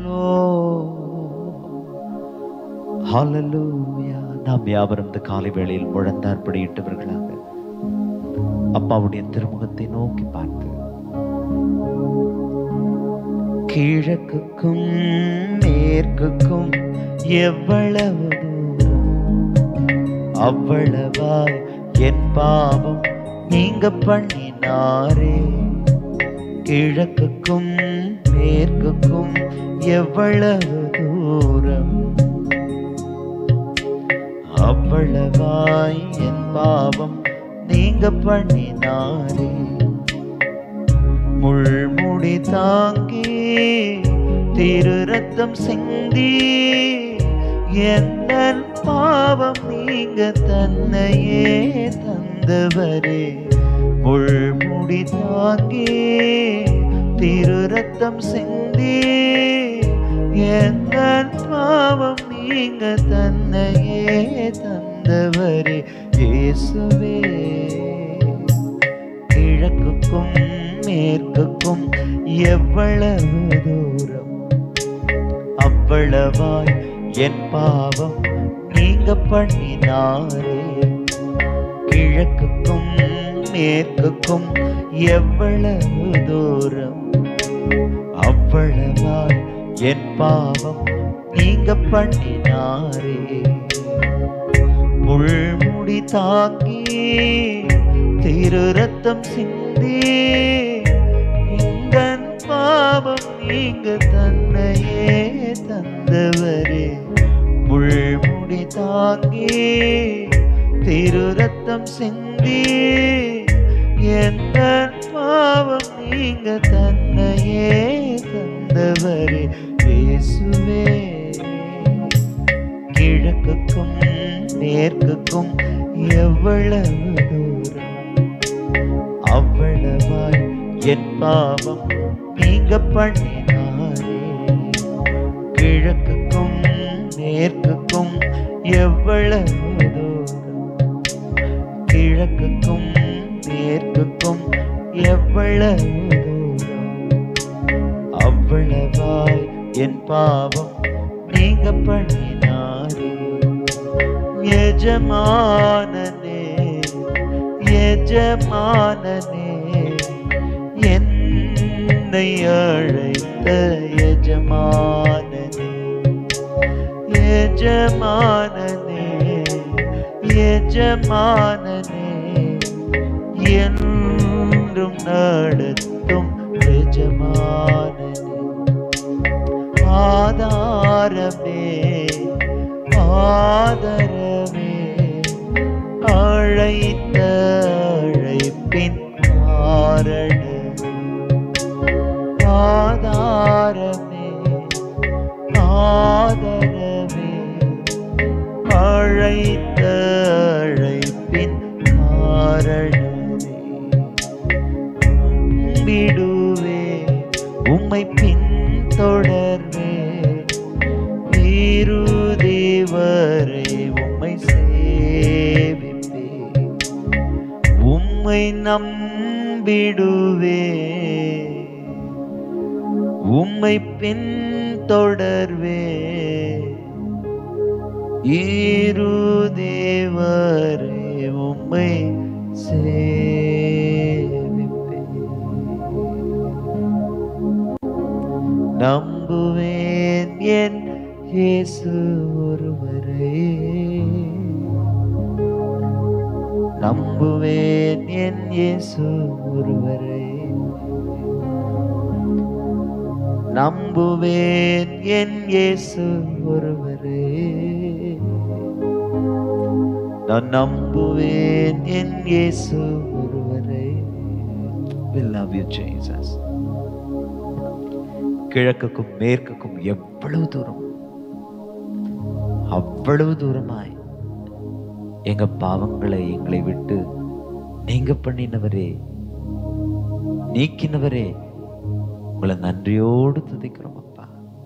ஹalleluya நாம் யாவரும் இந்த காலை வேளையில் முழந்தார்படியிட்டவர்களாக அப்பாவுடைய திருமுகத்தை நோக்கி பார்த்து கிழக்குக்கும் மேற்குக்கும் எவ்வளவு தூரம் அவ்வளவாய் என் பாவம் நீங்க பண்ணினாரே கிழக்குக்கும் மேற்குக்கும் எவ்வளவு தூரம் அவ்வளவாய் என் பாவம் நீங்க பண்ணினாரே முள்முடி தாங்கி திரு ரத்தம் சிந்தி எந்த பாவம் நீங்க தன்னையே தந்தவரே முள்முடி தாங்கி திரு ரத்தம் சிந்தி எந்த பாவம் நீங்க தன்னையே தந்தவரே இயேசுவே கிழக்குக்கும் மேற்குக்கும் எவ்வளவு தூரம் அவ்வளவாய் என் பாவம் நீங்க பண்ணினாரே கிழக்குக்கும் மேற்குக்கும் எவ்வளவு தூரம் அவ்வளவாய் என் பாவம் நீங்க பண்ணினாரே முள்முடி தாங்கி திரு ரத்தம் சிந்தி இந்த பாவம் நீங்க தன்னையே தந்தவரே முள்முடி தாங்கி திரு ரத்தம் சிந்தி எந்த பாவம் நீங்க தன்னையே தந்தவரே இயேசுவே கிழக்குக்கும் மேற்குக்கும் எவ்வளவு தூரம் அவ்வளவாய் என் பாவம் நீங்க பண்ணினாரே கிழக்குக்கும் மேற்குக்கும் எவ்வளவு தூரம் கிழக்குக்கும் மேற்குக்கும் எவ்வளவு தூரம் அவ்வளவாய் என் பாவம் நீங்க பண்ணினாரே எஜமானனே எஜமானனே என்னை அழைத்த எஜமானனே எஜமானனே எஜமானனே என்றும் நடத்தும் எஜமானனே ஆதாரமே ஆதரவே அழைத்த அழைப்பின் காரண ஆதாரமே ஆதரவே அழைத்த அழைப்பின் காரணமே விடுவே உம்மை பின்தொடர்வே இறுதி வரை உம்மை சேவிப்பே உம்மை நம்பிடுவே உம்மை பின்தொடர்வே இறுதி வரை உம்மை சேவிப்பே நம்புவேன் என் இயேசு ஒருவரே நம்புவேன் என் இயேசு ஒருவரே நம்புவேன் என் இயேசு ஒருவரே நான் நம்புவேன் என் இயேசு ஒருவரே we love you jesus கிழக்குக்கும் மேற்குக்கும் எவ்வளவு தூரம் அவ்வளவு தூரமாய் எங்க பாவங்களை எங்களை விட்டு நீங்க பண்ணினவரே நீக்கினவரே உங்களை நன்றியோடு துதிக்கிறோம் அப்பா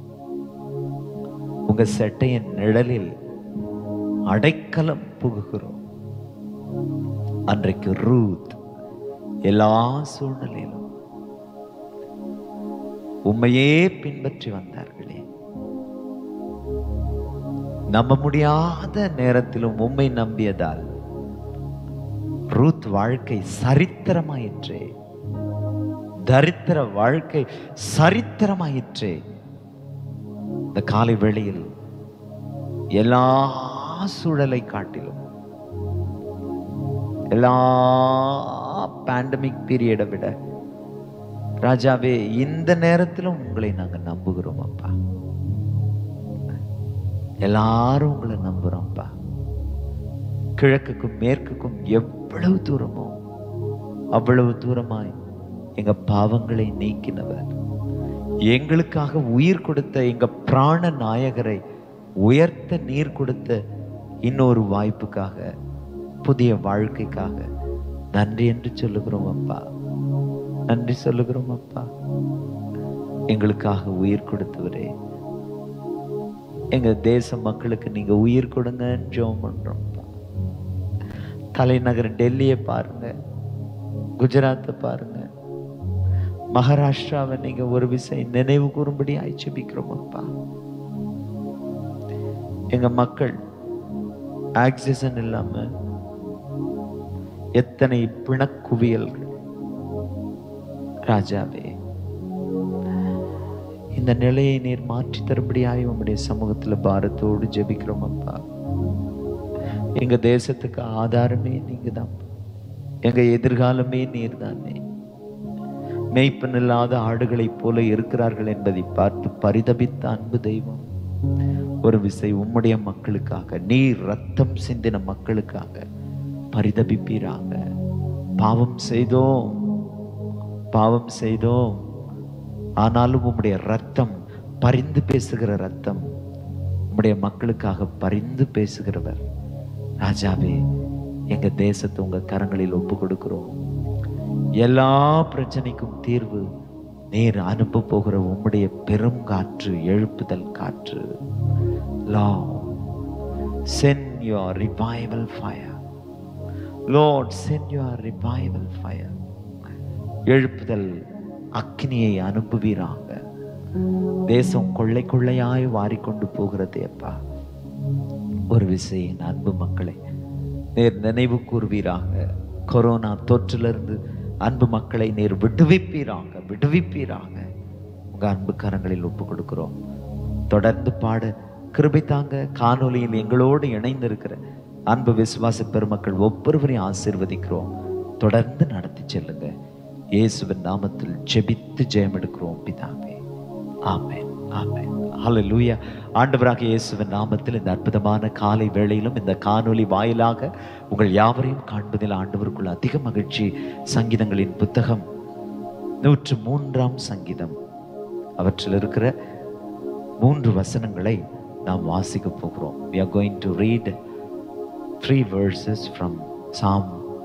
உங்க சட்டையின் நிழலில் அடைக்கலம் புகுகிறோம் அன்றைக்கு ரூத் எல்லா சூழ்நிலையிலும் உம்மையே பின்பற்றி வந்தார்களே நம்ப முடியாத நேரத்திலும் உம்மை நம்பியதால் ரூத் வாழ்க்கை சரித்திரமாயிற்றே தரித்திர வாழ்க்கை சரித்திரமாயிற்றே இந்த காலை வேளையில் எல்லா சூழலை காட்டிலும் எல்லா பேண்டமிக் பீரியடை விட ராஜாவே இந்த நேரத்திலும் உங்களை நாங்க நம்புகிறோம் அப்பா எல்லாரும் உங்களை நம்புறோம்ப்பா கிழக்குக்கும் மேற்குக்கும் எவ்வளவு தூரமோ அவ்வளவு தூரமாய் எங்க பாவங்களை நீக்கினவர் எங்களுக்காக உயிர் கொடுத்த எங்க பிராண நாயகரை உயர்த்த நீர் கொடுத்த இன்னொரு வாய்ப்புக்காக புதிய வாழ்க்கைக்காக நன்றி என்று சொல்லுகிறோம் அப்பா நன்றி சொல்லுகிறோம் அப்பா எங்களுக்காக உயிர் கொடுத்தவரே எங்க தேச மக்களுக்கு நீங்க உயிர் கொடுங்கன்னு ஜெபம் பண்றோம்ப்பா தலைநகர் டெல்லியை பாருங்க குஜராத்தை பாருங்க மகாராஷ்டிராவை நீங்க ஒரு விசை நினைவு கூறும்படி ஆய்ச்சிபிக்கிறோம் அப்பா எங்க மக்கள் ஆக்சிஜன் இல்லாம எத்தனை பிணக்குவியல்கள் ராஜாவே இந்த நிலையை நீர் மாற்றி தரும்படியாய் உம்முடைய சமூகத்துல பாரத்தோடு ஜெபிக்கிறோம் அப்பா எங்க தேசத்துக்கு ஆதாரமே நீங்க தான் எங்க எதிர்காலமே நீர் தானே மெய்ப்பன் இல்லாத ஆடுகளைப் போல இருக்கிறார்கள் என்பதை பார்த்து பரிதபித்த அன்பு தெய்வம் ஒரு விசை உம்முடைய மக்களுக்காக நீர் ரத்தம் சிந்தின மக்களுக்காக பரிதபிப்பீராக பாவம் செய்தோம் பாவம் செய்தோம் ஆனாலும் உம்முடைய ரத்தம் பரிந்து பேசுகிற ரத்தம் உம்முடைய மக்களுக்காக பரிந்து பேசுகிறவர் ராஜாவே எங்க தேசத்தை உங்க கரங்களில் ஒப்பு கொடுக்கிறோம் எல்லா பிரச்சனைக்கும் தீர்வு நீர் அனுப்ப போகிற உம்முடைய பெரும் காற்று எழுப்புதல் காற்று லா send your revival fire lord send your revival fire எழுப்புதல் அக்னியை அனுப்புவீராக தேசம் கொள்ளை கொள்ளையாய் வாரிக்கொண்டு போகிறதே அப்பா ஒரு விசையின் அன்பு மக்களை நேர் நினைவு கூறுவீராக கொரோனா தொற்றிலிருந்து அன்பு மக்களை நேர் விடுவிப்பீராக விடுவிப்பீராக உங்க அன்பு கரங்களில் ஒப்பு கொடுக்கிறோம் தொடர்ந்து பாட கிருபை தாங்க காணொலியில் எங்களோடு இணைந்திருக்கிற அன்பு விசுவாச பெருமக்கள் ஒவ்வொருவரையும் ஆசீர்வதிக்கிறோம் தொடர்ந்து நடத்தி செல்லுங்க இயேசுவின் நாமத்தில் ஜெபித்து ஜெயம் எடுக்கிறோம் பிதாவே ஆமென் ஆமென் ஹalleluya ஆண்டவராக இயேசுவின் நாமத்தில் இந்த அற்புதமான காலை வேளையிலும் இந்த காணொளி வாயிலாக உங்கள் யாவரையும் காண்பதில் ஆண்டவருக்குள் அதிக மகிழ்ச்சி சங்கீதங்களின் புத்தகம் நூற்று மூன்றாம் சங்கீதம் அவற்றில் இருக்கிற மூன்று வசனங்களை நாம் வாசிக்க போகிறோம் we are going to read three verses from psalm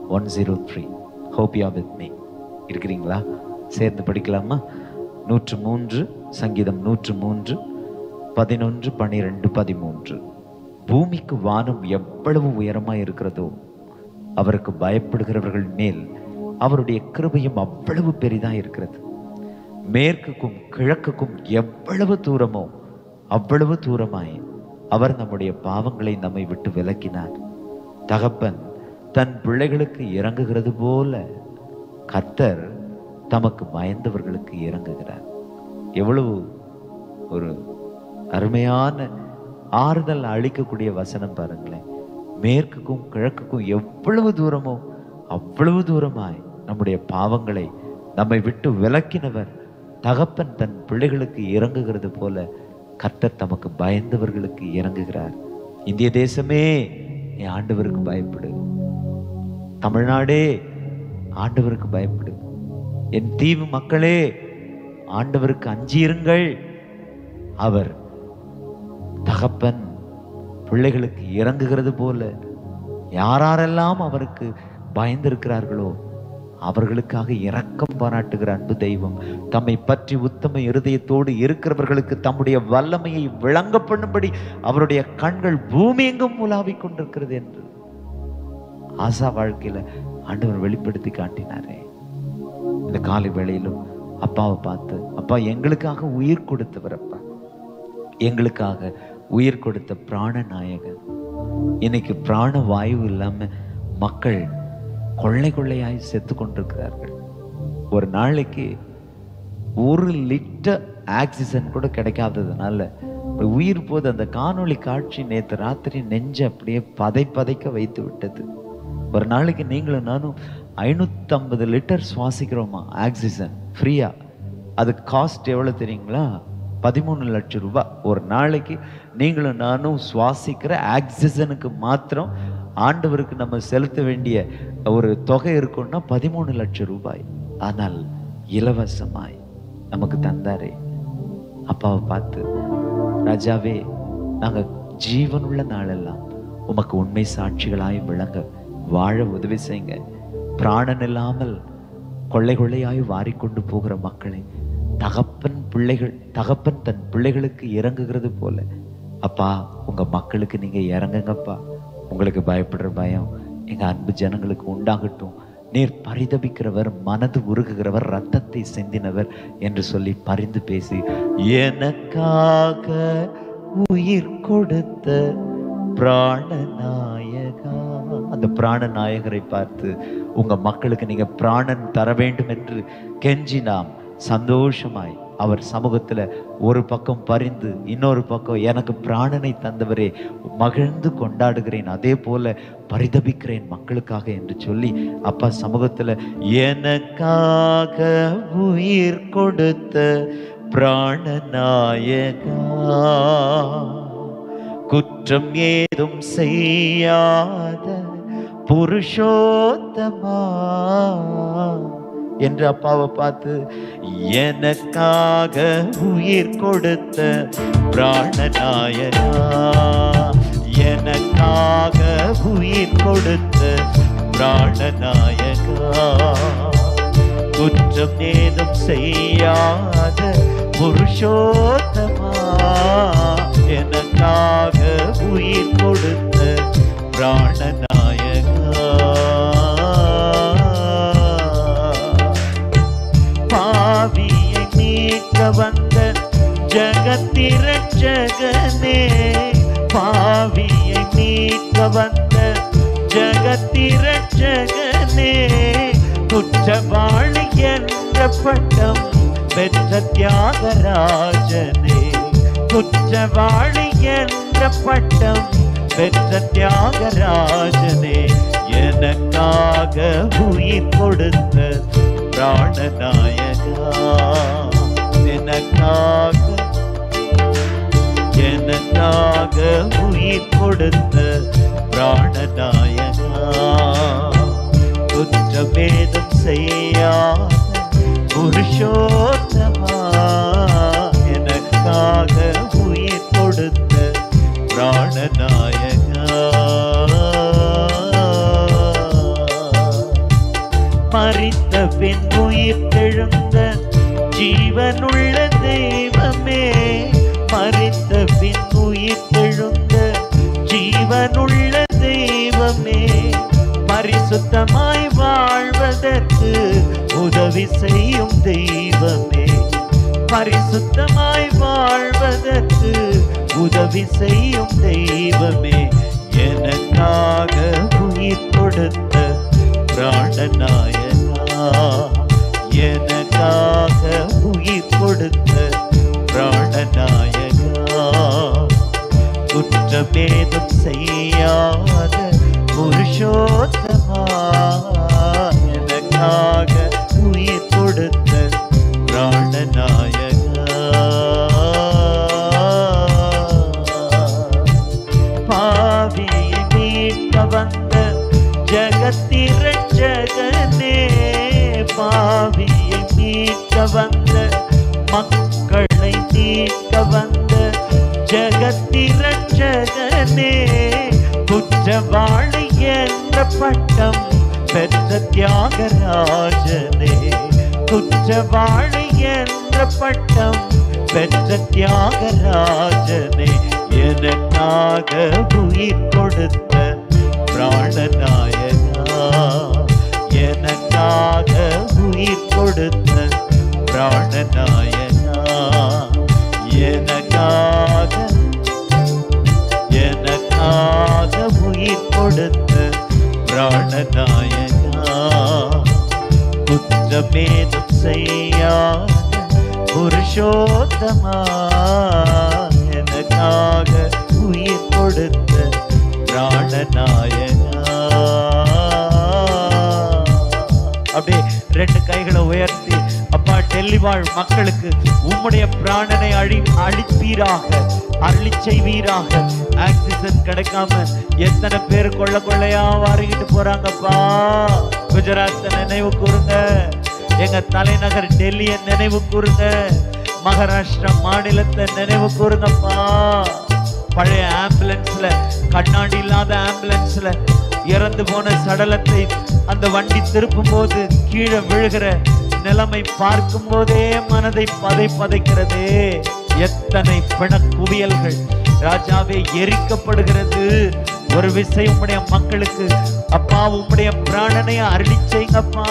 103 hope you are with me இருக்கிறீங்களா சேர்ந்து படிக்கலாமா நூற்று மூன்று சங்கீதம் நூற்று மூன்று பதினொன்று பனிரெண்டு பதிமூன்று பூமிக்கு வானம் எவ்வளவு உயரமாய் இருக்கிறதோ அவருக்கு பயப்படுகிறவர்கள் மேல் அவருடைய கிருபையும் அவ்வளவு பெரிதா இருக்கிறது மேற்குக்கும் கிழக்குக்கும் எவ்வளவு தூரமோ அவ்வளவு தூரமாய் அவர் நம்முடைய பாவங்களை நம்மை விட்டு விலக்கினார் தகப்பன் தன் பிள்ளைகளுக்கு இறங்குகிறது போல கர்த்தர் தமக்கு பயந்தவர்களுக்கு இறங்குகிறார் எவ்வளவு ஒரு அருமையான ஆறுதல் அளிக்கக்கூடிய வசனம் பாருங்களேன் மேற்குக்கும் கிழக்குக்கும் எவ்வளவு தூரமோ அவ்வளவு தூரமாய் நம்முடைய பாவங்களை நம்மை விட்டு விலக்கினவர் தகப்பன் தன் பிள்ளைகளுக்கு இறங்குகிறது போல கர்த்தர் தமக்கு பயந்தவர்களுக்கு இறங்குகிறார் இந்திய தேசமே நீ ஆண்டவருக்கு பயப்படு தமிழ்நாடே ஆண்டவருக்கு பயப்படு என் தீவு மக்களே ஆண்டவருக்கு அஞ்சியிருங்கள் அவர் தகப்பன் பிள்ளைகளுக்கு இறங்குகிறது போல யாரெல்லாம் அவருக்கு பயந்திருக்கிறார்களோ அவர்களுக்காக இரக்கம் பாராட்டுகிற அன்பு தெய்வம் தம்மை பற்றி உத்தம இருதயத்தோடு இருக்கிறவர்களுக்கு தம்முடைய வல்லமையை விளங்க பண்ணும்படி அவருடைய கண்கள் பூமி எங்கும் உலாவிக் கொண்டிருக்கிறது என்று ஆசா வாழ்க்கையில ஆண்டவர் வெளிப்படுத்தி காட்டினாரே இந்த காலை வேளையிலும் அப்பாவை பார்த்து அப்பா எங்களுக்காக உயிர் கொடுத்தவர் அப்பா எங்களுக்காக உயிர் கொடுத்த பிராண நாயகன் இன்னைக்கு பிராண வாயு இல்லாம மக்கள் கொள்ளை கொள்ளையாய் செத்து கொண்டிருக்கிறார்கள் ஒரு நாளைக்கு ஒரு லிட்டர் ஆக்சிஜன் கூட கிடைக்காததுனால ஒரு உயிர் போது அந்த காணொளி காட்சி நேற்று ராத்திரி நெஞ்ச அப்படியே பதை பதைக்க வைத்து விட்டது ஒரு நாளைக்கு நீங்களும் நானும் ஐநூற்றம்பது லிட்டர் சுவாசிக்கிறோமா ஆக்சிஜன் ஃப்ரீயா அது காஸ்ட் எவ்வளோ தெரியுங்களா பதிமூணு லட்சம் ரூபாய் ஒரு நாளைக்கு நீங்களும் நானும் சுவாசிக்கிற ஆக்சிஜனுக்கு மாத்திரம் ஆண்டவருக்கு நம்ம செலுத்த வேண்டிய ஒரு தொகை இருக்குன்னா பதிமூணு லட்சம் ரூபாய் ஆனால் இலவசமாய் நமக்கு தந்தாரே அப்பாவை பார்த்து ராஜாவே நாங்க ஜீவனுள்ள நாளெல்லாம் உமக்கு உண்மை சாட்சிகளாய் விளங்க வாழ உதவி செய்யுங்க பிராணன் இல்லாமல் கொள்ளை கொள்ளையாய் வாரிக்கொண்டு போகிற மக்களை தகப்பன் பிள்ளைகள் தகப்பன் தன் பிள்ளைகளுக்கு இறங்குகிறது போல அப்பா உங்க மக்களுக்கு நீங்க இறங்குங்கப்பா உங்களுக்கு பயப்படுற பயம் எங்க அன்பு ஜனங்களுக்கு உண்டாகட்டும் நீர் பரிதபிக்கிறவர் மனது உருகுகிறவர் ரத்தத்தை சிந்தினவர் என்று சொல்லி பரிந்து பேசி எனக்காக உயிர் கொடுத்த பிராணநாயகா அந்த பிராணநாயகரை பார்த்து உங்க மக்களுக்கு நீங்க பிராணன் தர வேண்டும் என்று கெஞ்சி நாம் சந்தோஷமாய் அவர் சமூகத்துல ஒரு பக்கம் பரிந்து இன்னொரு பக்கம் எனக்கு பிராணனை தந்தவரே மகிழ்ந்து கொண்டாடுகிறேன் அதே போல பரிதபிக்கிறேன் மக்களுக்காக என்று சொல்லி அப்பா சமூகத்துல எனக்காக உயிர் கொடுத்த பிராணநாயகா குற்றம் ஏதும் செய்யாத புருஷோத்தமா என்று அப்பாவை பார்த்து எனக்காக உயிர் கொடுத்த பிராணநாயகா எனக்காக உயிர் கொடுத்த பிராணநாயகா குற்றம் ஏதும் செய்யாத புருஷோத்தமா எனக்காக உயிர் கொடுத்த பிராணநாயகா பாவியை மீட்க வந்த ஜகத்திரட்சகனே பாவியை மீட்க வந்த ஜகத்திரட்சகனே குற்றவாளி என்ற பட்டம் பெற்ற தியாகராஜனே குற்றவாளி என்ற பட்டம் பெற்ற தியாகராஜனே எனக்காக உயிர் கொடுத்த பிராணநாயகா எனக்காக எனக்காக உயிர் கொடுத்த பிராணநாயகா குற்றபேதம் செய்யாத புருஷோத்தமா எனக்காக உயிர் கொடுத்த பிராணநாயகா மறித்த பின் உயிர் தெழுந்த ஜீவனுள்ள தெய்வமே மறித்த பின் உயிர் தெழுந்த ஜீவனுள்ள தெய்வமே பரிசுத்தமாய் வாழ்வதற்கு உதவி செய்யும் தெய்வமே பரிசுத்தமாய் வாழ்வதற்கு உதவி செய்யும் தெய்வமே எனக்காக உயிர் கொடுத்த பிராணநாயகா எனக்காக உயிர் கொடுத்த பிராணநாயகா குற்றபேதம் செய்யாத புருஷோத்தமா எனக்காக உயிர் கொடுத்த பிராணநாயகா பாவியை மீட்க வந்த ஜகத்திரட்சகனே பாவியை மீட்க வந்த மக்களை மீட்க வந்த ஜகத்திரட்சகனே குற்றவாளி என்ற பட்டம் பெற்ற தியாகராஜனே குற்றவாளி என்ற பட்டம் பெற்ற தியாகராஜனே எனக்காக உயிர் கொடுத்த பிராணநாயகா எனக்காக உயிர் கொடுத்த பிராணநாயகா எனக்காக குற்றமேதும் செய்யாத புருஷோத்தமா எனக்காக உயிர் கொடுத்த பிராணநாயகா அப்படியே ரெண்டு கைகளை உயர்த்தி அப்பா டெல்லி வாழ் மக்களுக்கு உம்முடைய பிராணனை அழி அழிப்பீராக அள்ளி செய்வீராக ஆக்சிஜன் கிடைக்காம எத்தனை பேர் கொள்ள கொள்ளையா வாரிக்கிட்டு போறாங்கப்பா குஜராத்தை நினைவு கூறுங்க எங்க தலைநகர் டெல்லியை நினைவு கூறுங்க மகாராஷ்டிரா மாநிலத்தை நினைவு கூறுங்கப்பா பழைய ஆம்புலன்ஸ்ல கண்ணாடி இல்லாத ஆம்புலன்ஸ்ல இறந்து போன சடலத்தை அந்த வண்டி திருப்பும் போது கீழே விழுகிற நிலைமை பார்க்கும் போதே மனதை பதை பதைக்கிறதே எத்தனை பிண குவியல்கள் ராஜாவே எரிக்கப்படுகிறது ஒரு விசை உம்முடைய மக்களுக்கு அப்பா உம்முடைய பிராணனை அருளி செய்யுங்கப்பா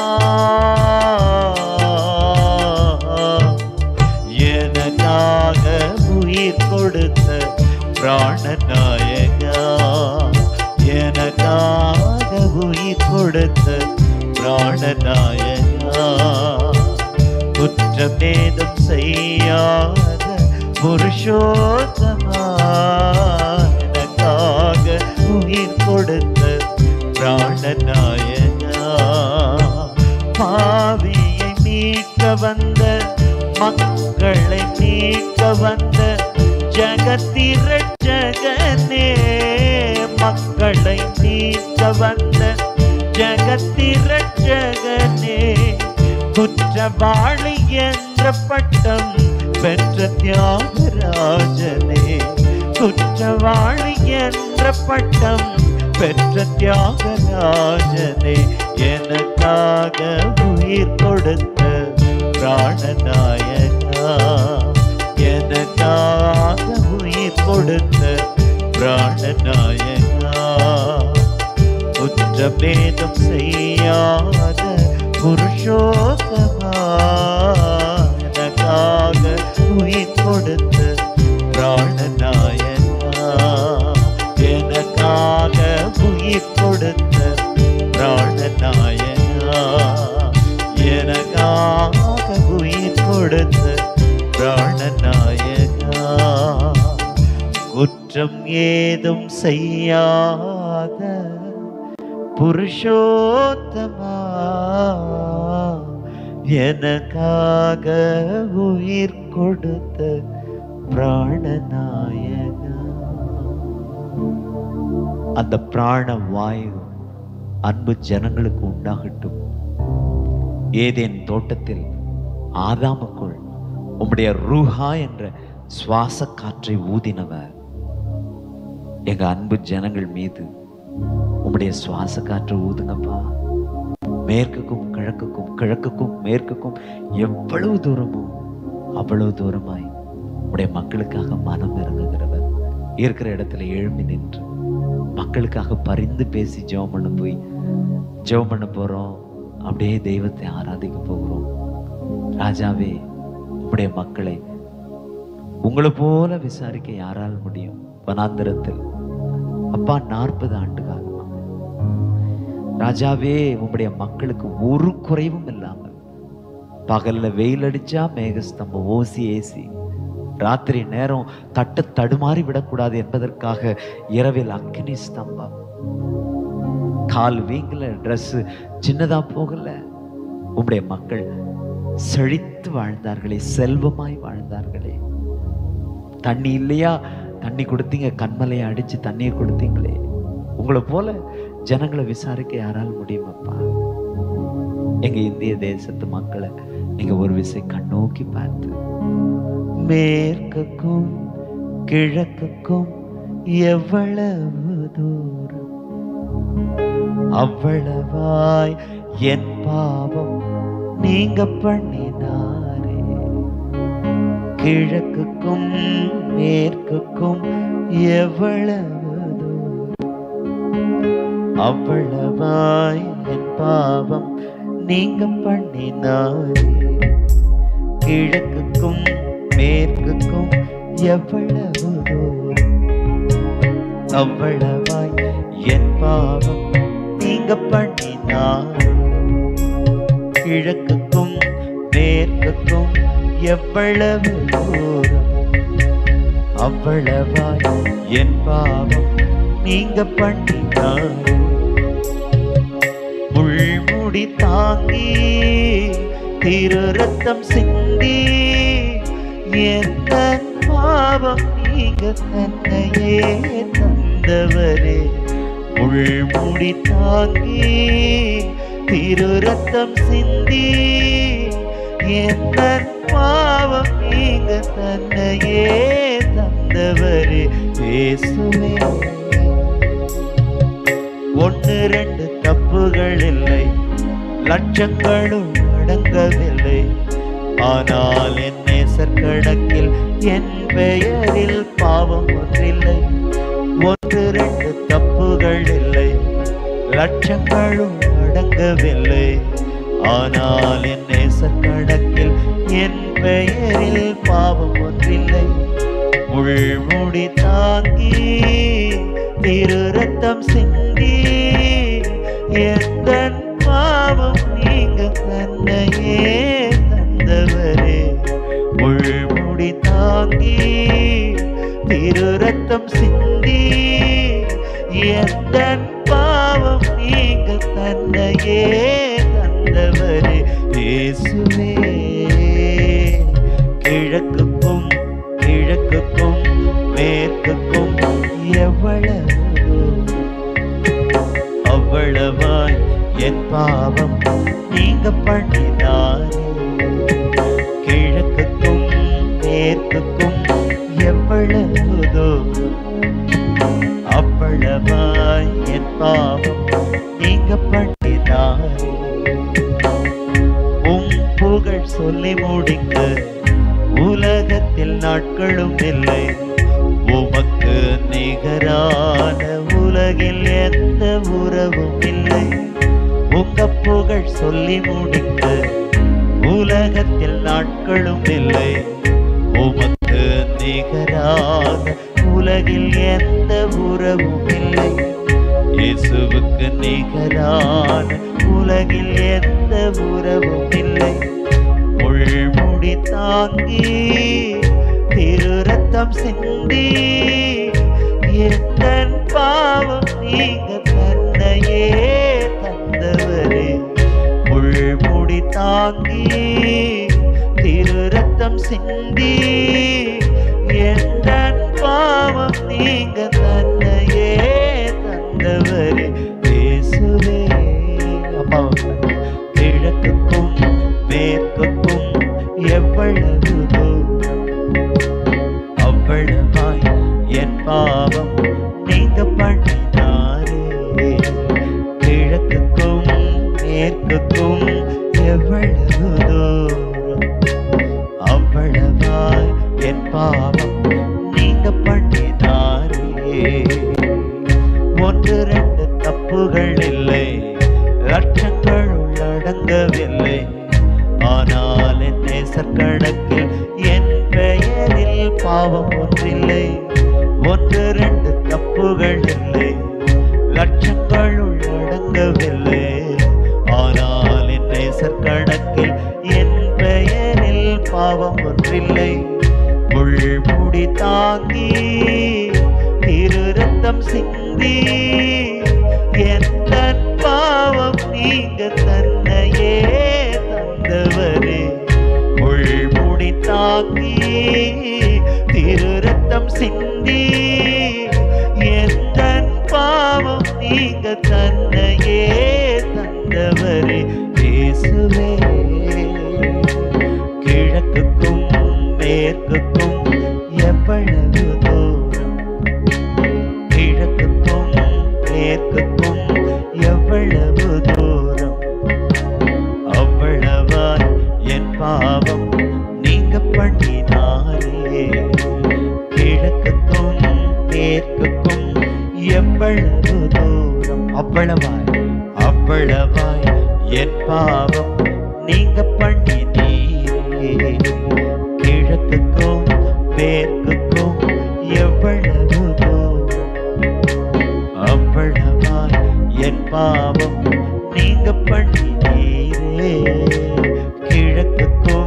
எனக்காக உயிர் கொடுத்த பிராணநாயகா எனக்காக உயிர் கொடுத்த பிராணநாயகா குற்றமேதும் செய்யாத புருஷோத்தமா எனக்காக உயிர் கொடுத்த பிராணநாயகா பாவியை மீட்க வந்த மக்களை மீட்க வந்த ஜகத்திரட்சகனே மக்களை மீட்க வந்த ஜகத்திரட்சகனே குற்றவாளி என்ற பட்டம் பெற்ற தியாகராஜனே குற்றவாளி என்ற பட்டம் பெற்ற தியாகராஜனே எனக்காக உயிர் கொடுத்த பிராணநாயகா எனக்காக உயிர் கொடுத்த பிராணநாயகா குற்றபேதம் செய்யாத புருஷோத்தமா எனக்காக உயிர் கொடுத்த பிராணநாயகா எனக்காக உயிர் கொடுத்த பிராணநாயகா எனக்காக உயிர் கொடுத்த பிராணநாயகா குற்றம் ஏதும் செய்யாத புருஷோத்தமா எனக்காக உயிர் கொடுத்த பிராணநாயகா அந்த பிராண வாயு அன்பு ஜனங்களுக்கு உண்டாகட்டும் ஏதேன் தோட்டத்தில் ஆதாமுக்குள் உம்முடைய ரூஹா என்ற சுவாச காற்றை ஊதினவர் எங்க அன்பு ஜனங்கள் மீது உம்முடைய சுவாச காற்றை ஊதுங்கப்பா மேற்குக்கும் கிழக்குக்கும் கிழக்குக்கும் மேற்குக்கும் எவ்வளவு தூரமோ அவ்வளவு தூரமாய் உடைய மக்களுக்காக மனம் இறங்குகிறவர் இருக்கிற இடத்துல எழும்பி நின்று மக்களுக்காக பரிந்து பேசி ஜெபம் பண்ண போய் ஜெபம் பண்ண போறோம் அப்படியே தெய்வத்தை ஆராதிக்க போகிறோம் ராஜாவே உம்முடைய மக்களை உங்களை போல விசாரிக்க யாரால் முடியும் வனாந்திரத்தில் அப்பா நாற்பது ஆண்டு காலமா ராஜாவே உம்முடைய மக்களுக்கு ஒரு குறைவும் இல்லாமல் பகல்ல வெயில் அடிச்சா மேகஸ்தம்பம் ஓசி ஏசி ராத்திரி நேரம் தட்டு தடுமாறி விடக்கூடாது என்பதற்காக இரவில் அக்கினி ஸ்தம்பம் கால் வீங்கல Dress சின்னதா போகல உம்முடைய மக்கள் செழித்து வாழ்ந்தார்களே செல்வமாய் வாழ்ந்தார்களே தண்ணி இல்லையா தண்ணி கொடுத்தீங்க கண்மலையை அடிச்சு தண்ணீர் கொடுத்தீங்களே உங்களை போல ஜனங்களை விசாரிக்க யாரால் முடியுமாப்பா எங்க இந்திய தேசத்து மக்களை நீங்க ஒரு விசை கண்ணோக்கி பார்த்து மேற்குக்கும் கிழக்குக்கும் எவ்வளவு தூரம் அவ்வளவாய் என் பாவம் நீங்க பண்ணினாரே கிழக்குக்கும் மேற்குக்கும் எவ்வளவு தூரம் அவ்வளவாய் என் பாவம் நீங்க பண்ணினாரே கிழக்குக்கும் மேற்குக்கும் எவ்வளவு தூரம் அவ்வளவாய் என் பாவம் நீங்க பண்ணினார் கிழக்குக்கும் மேற்குக்கும் எவ்வளவு தூரம் அவ்வளவாய் என் பாவம் நீங்க பண்ணினாரே முள்முடி தாங்கி திரு ரத்தம் சிந்தி எந்த பாவம் நீங்க தன்னையே தந்தவரே முள்முடி தாங்கி திரு ரத்தம் சிந்தி எந்த பாவம் நீங்க தன்னையே தந்தவரே இயேசுவே ஒன்று ரெண்டு தப்புகள் இல்லை லட்சங்களும் அடங்கவில்லை ஆனால் என் நேசர் கணக்கில் என் பெயரில் பாவம் ஒன்றில்லை ஒன்று ரெண்டு தப்புகள் இல்லை லட்சங்களும் அடங்கவில்லை ஆனால் என் நேசர் கணக்கில் என் பெயரில் பாவம் ஒன்றில்லை முள்முடி தாங்கி திரு ரத்தம் சிந்தி எந்த பாவம் நீங்க தன்னையே தந்தவரே முள்முடி தாங்கி திரு ரத்தம் சிந்தி எந்த பாவம் நீங்க தன்னையே தந்தவரே இயேசுவே கிழக்குக்கும் கிழக்குக்கும் மேற்குக்கும் எவ்வளவு அவ்வளவாய் என் பாவம் நீங்க பண்ணினாரே கிழக்குக்கும் மேற்குக்கும் எவ்வளவு தூரம் அவ்வளவாய் என் பாவம் நீங்க பண்ணினாரே உம் புகழ் சொல்லி முடிக்க உலகத்தில் நாட்களும் இல்லை உமக்கு நிகரான உலகில் எந்த உறவும் இல்லை உங்க புகழ் சொல்லி முடிக்க உலகத்தில் நாட்களும் இல்லை உமக்கு நிகரான உலகில் எந்த உறவும் இல்லை இயேசுவுக்கு நிகரான உலகில் எந்த உறவும் இல்லை முள்முடி தாங்கி திரு ரத்தம் சிந்தி எந்த பாவம் நீங்க தன்னையே தந்தவரே முள்முடி தாங்கி திரு ரத்தம் சிந்தி எந்த பாவம் நீங்க தன்னையே தந்தவரே இயேசுவே அம்மா கிழக்குக்கும் மேற்குக்கும் எவ்வளவு தூரம் அவ்வளவாய் என் பாவம் நீங்க பண்ணினாரே கிழக்குக்கும் மேற்குக்கும் எவ்வளவு தூரம் அவ்வளவாய் என் பாவம் நீங்க பண்ணினாரே ஒன்று ரெண்டு தப்புகள் இல்லை லட்சங்கள் உள்ளடங்கவில்லை ஆனால் என் நேசர் கணக்கில் என் பெயரில் பாவம் ஒன்றில்லை ஒன்று ரெண்டு தப்புகள் இல்லை லட்சங்கள் உள்ளடங்கவில்லை ஆனால் என் நேசர் கணக்கில் என் பெயரில் பாவம் ஒன்றில்லை முள்முடி தாங்கி திரு ரத்தம் சிந்தி எந்த பாவம் நீங்க தன்னையே தந்தவரே முள்முடி தாங்கி திரு ரத்தம் சிந்தி எந்த பாவம் நீங்க தன்னையே தந்தவரே இயேசுவே கிழக்குக்கும் மேற்குக்கும் எவ்வளவு தூரம் கிழக்குக்கும் மேற்குக்கும் எவ்வளவு தூரம் அவ்வளவாய் என் பாவம் நீங்க பண்ணினாரே கிழக்குக்கும் மேற்குக்கும் எவ்வளவு தூரம் அவ்வளவாய் அவ்வளவாய் என் பாவம் நீங்க பண்ணினீரே கிழக்குக்கும் மேற்குக்கும் எவ்வளவு தூரம் அவ்வளவாய் என் பாவம் நீங்க பண்ணினீரே கிழக்குக்கும்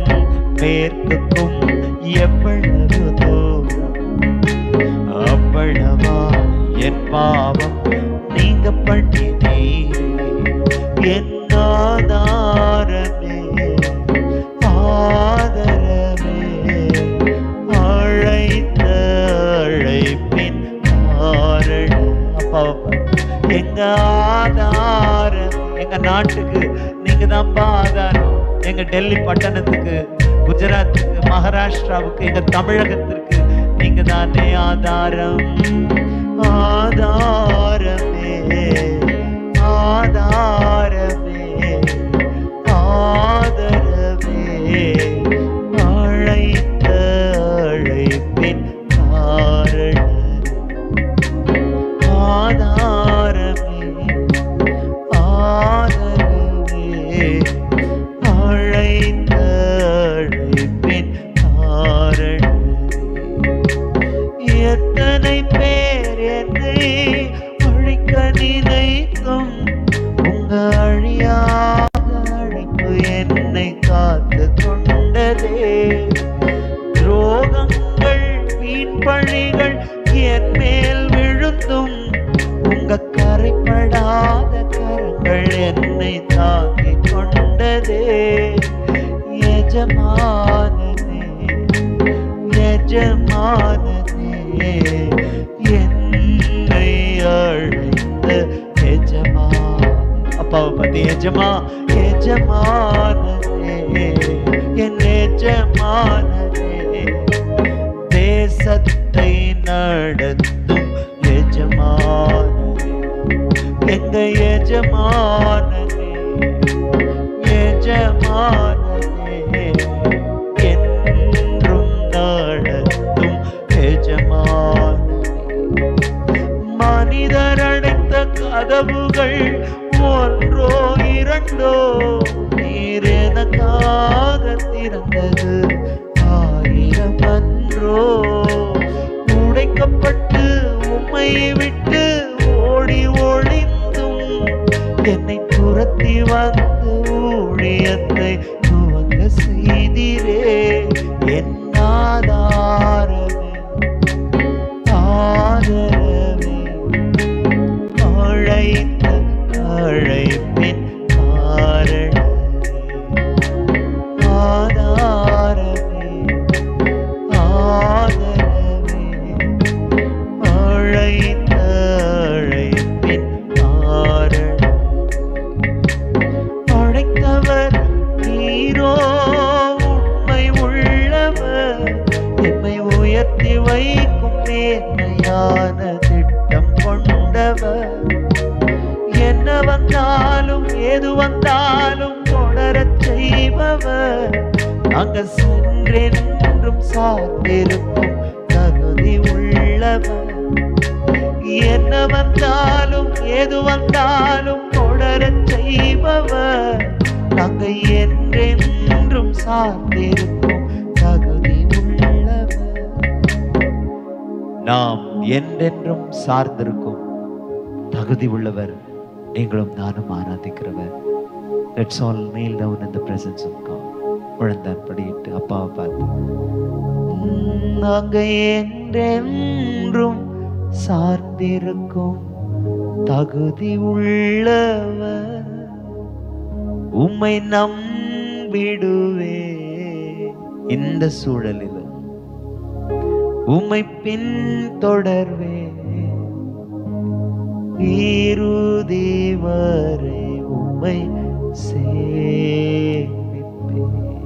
நாட்டுக்கு நீங்க தான்ப்பா ஆதாரம் எங்க டெல்லி பட்டணத்துக்கு குஜராத்துக்கு மகாராஷ்டிராவுக்கு எங்க தமிழகத்திற்கு நீங்க தானே ஆதாரம் ஆதாரமே ஆதாரமே ஆதரவே அழைத்த அழைப்பின் காரணமே ஆதாரமே ஆதரவே அழைத்த அழைப்பின் காரணமே எத்தனை பேர் என்னை அழிக்க நினைத்தும் உங்க அழியாத அழைப்பு என்னை காத்து கொண்டதே துரோகங்கள் வீண் பழிகள் என் மேல் விழுந்தும் உங்க கரைப்படாத கரங்கள் என்னை தாங்கிக் கொண்டதே எஜமானனே எஜமானனே என்னை அழைத்த எஜமான அப்பாவை பத்தி எஜமா எஜமானனே என் எஜமானனே தேசத்தை நடத்தும் எஜமானனே எங்க எஜமானனே எஜமானனே என்றும் நடத்தும் எஜமானனே மனிதர் அடைத்த கதவுகள் ஒன்றோ இரண்டோ நீர் எனக்காக திறந்தது ஆயிரம் அன்றோ உடைக்கப்பட்டு உம்மை விட்டு ஓடி ஒளிந்தும் என்னை துரத்தி வந்து ஊழியத்தை துவங்க செய்திரே என் ஆதாரமே ஆதரவே அழைத்த அழைப்பின் காரணமே ஆதாரமே ஆதரவே அழைத்த அழைப்பின் காரணமே அழைத்தவர் நீரோ உண்மை உள்ளவர் எம்மை உயர்த்தி வைக்கும் மேன்மையான திட்டம் கொண்டவர் என்ன வந்தாலும் ஏது வந்தாலும் தொடரச் செய்பவர் நாங்க சென்றென்றும் சார்ந்திருக்கும் தகுதி உள்ளவர் என்ன வந்தாலும் ஏது வந்தாலும் தொடரச் செய்பவர் நாங்க என்றென்றும் சார்ந்திருக்கும் தகுதி உள்ளவர் நாம் என்றென்றும் சார்ந்திருக்கும் தகுதி உள்ளவர் நீங்களும் நானும் ஆராதிக்கிறவர் let's all kneel down in the presence of God குழந்தான் படியிட்டு அப்பாவை பார்த்து நாங்க என்றென்றும் சார்ந்திருக்கும் தகுதி உள்ளவர் உம்மை நம்பிடுவே இந்த சூழலில் உம்மை பின் தொடர்வே இறுதி வரை உம்மை சேமிப்பே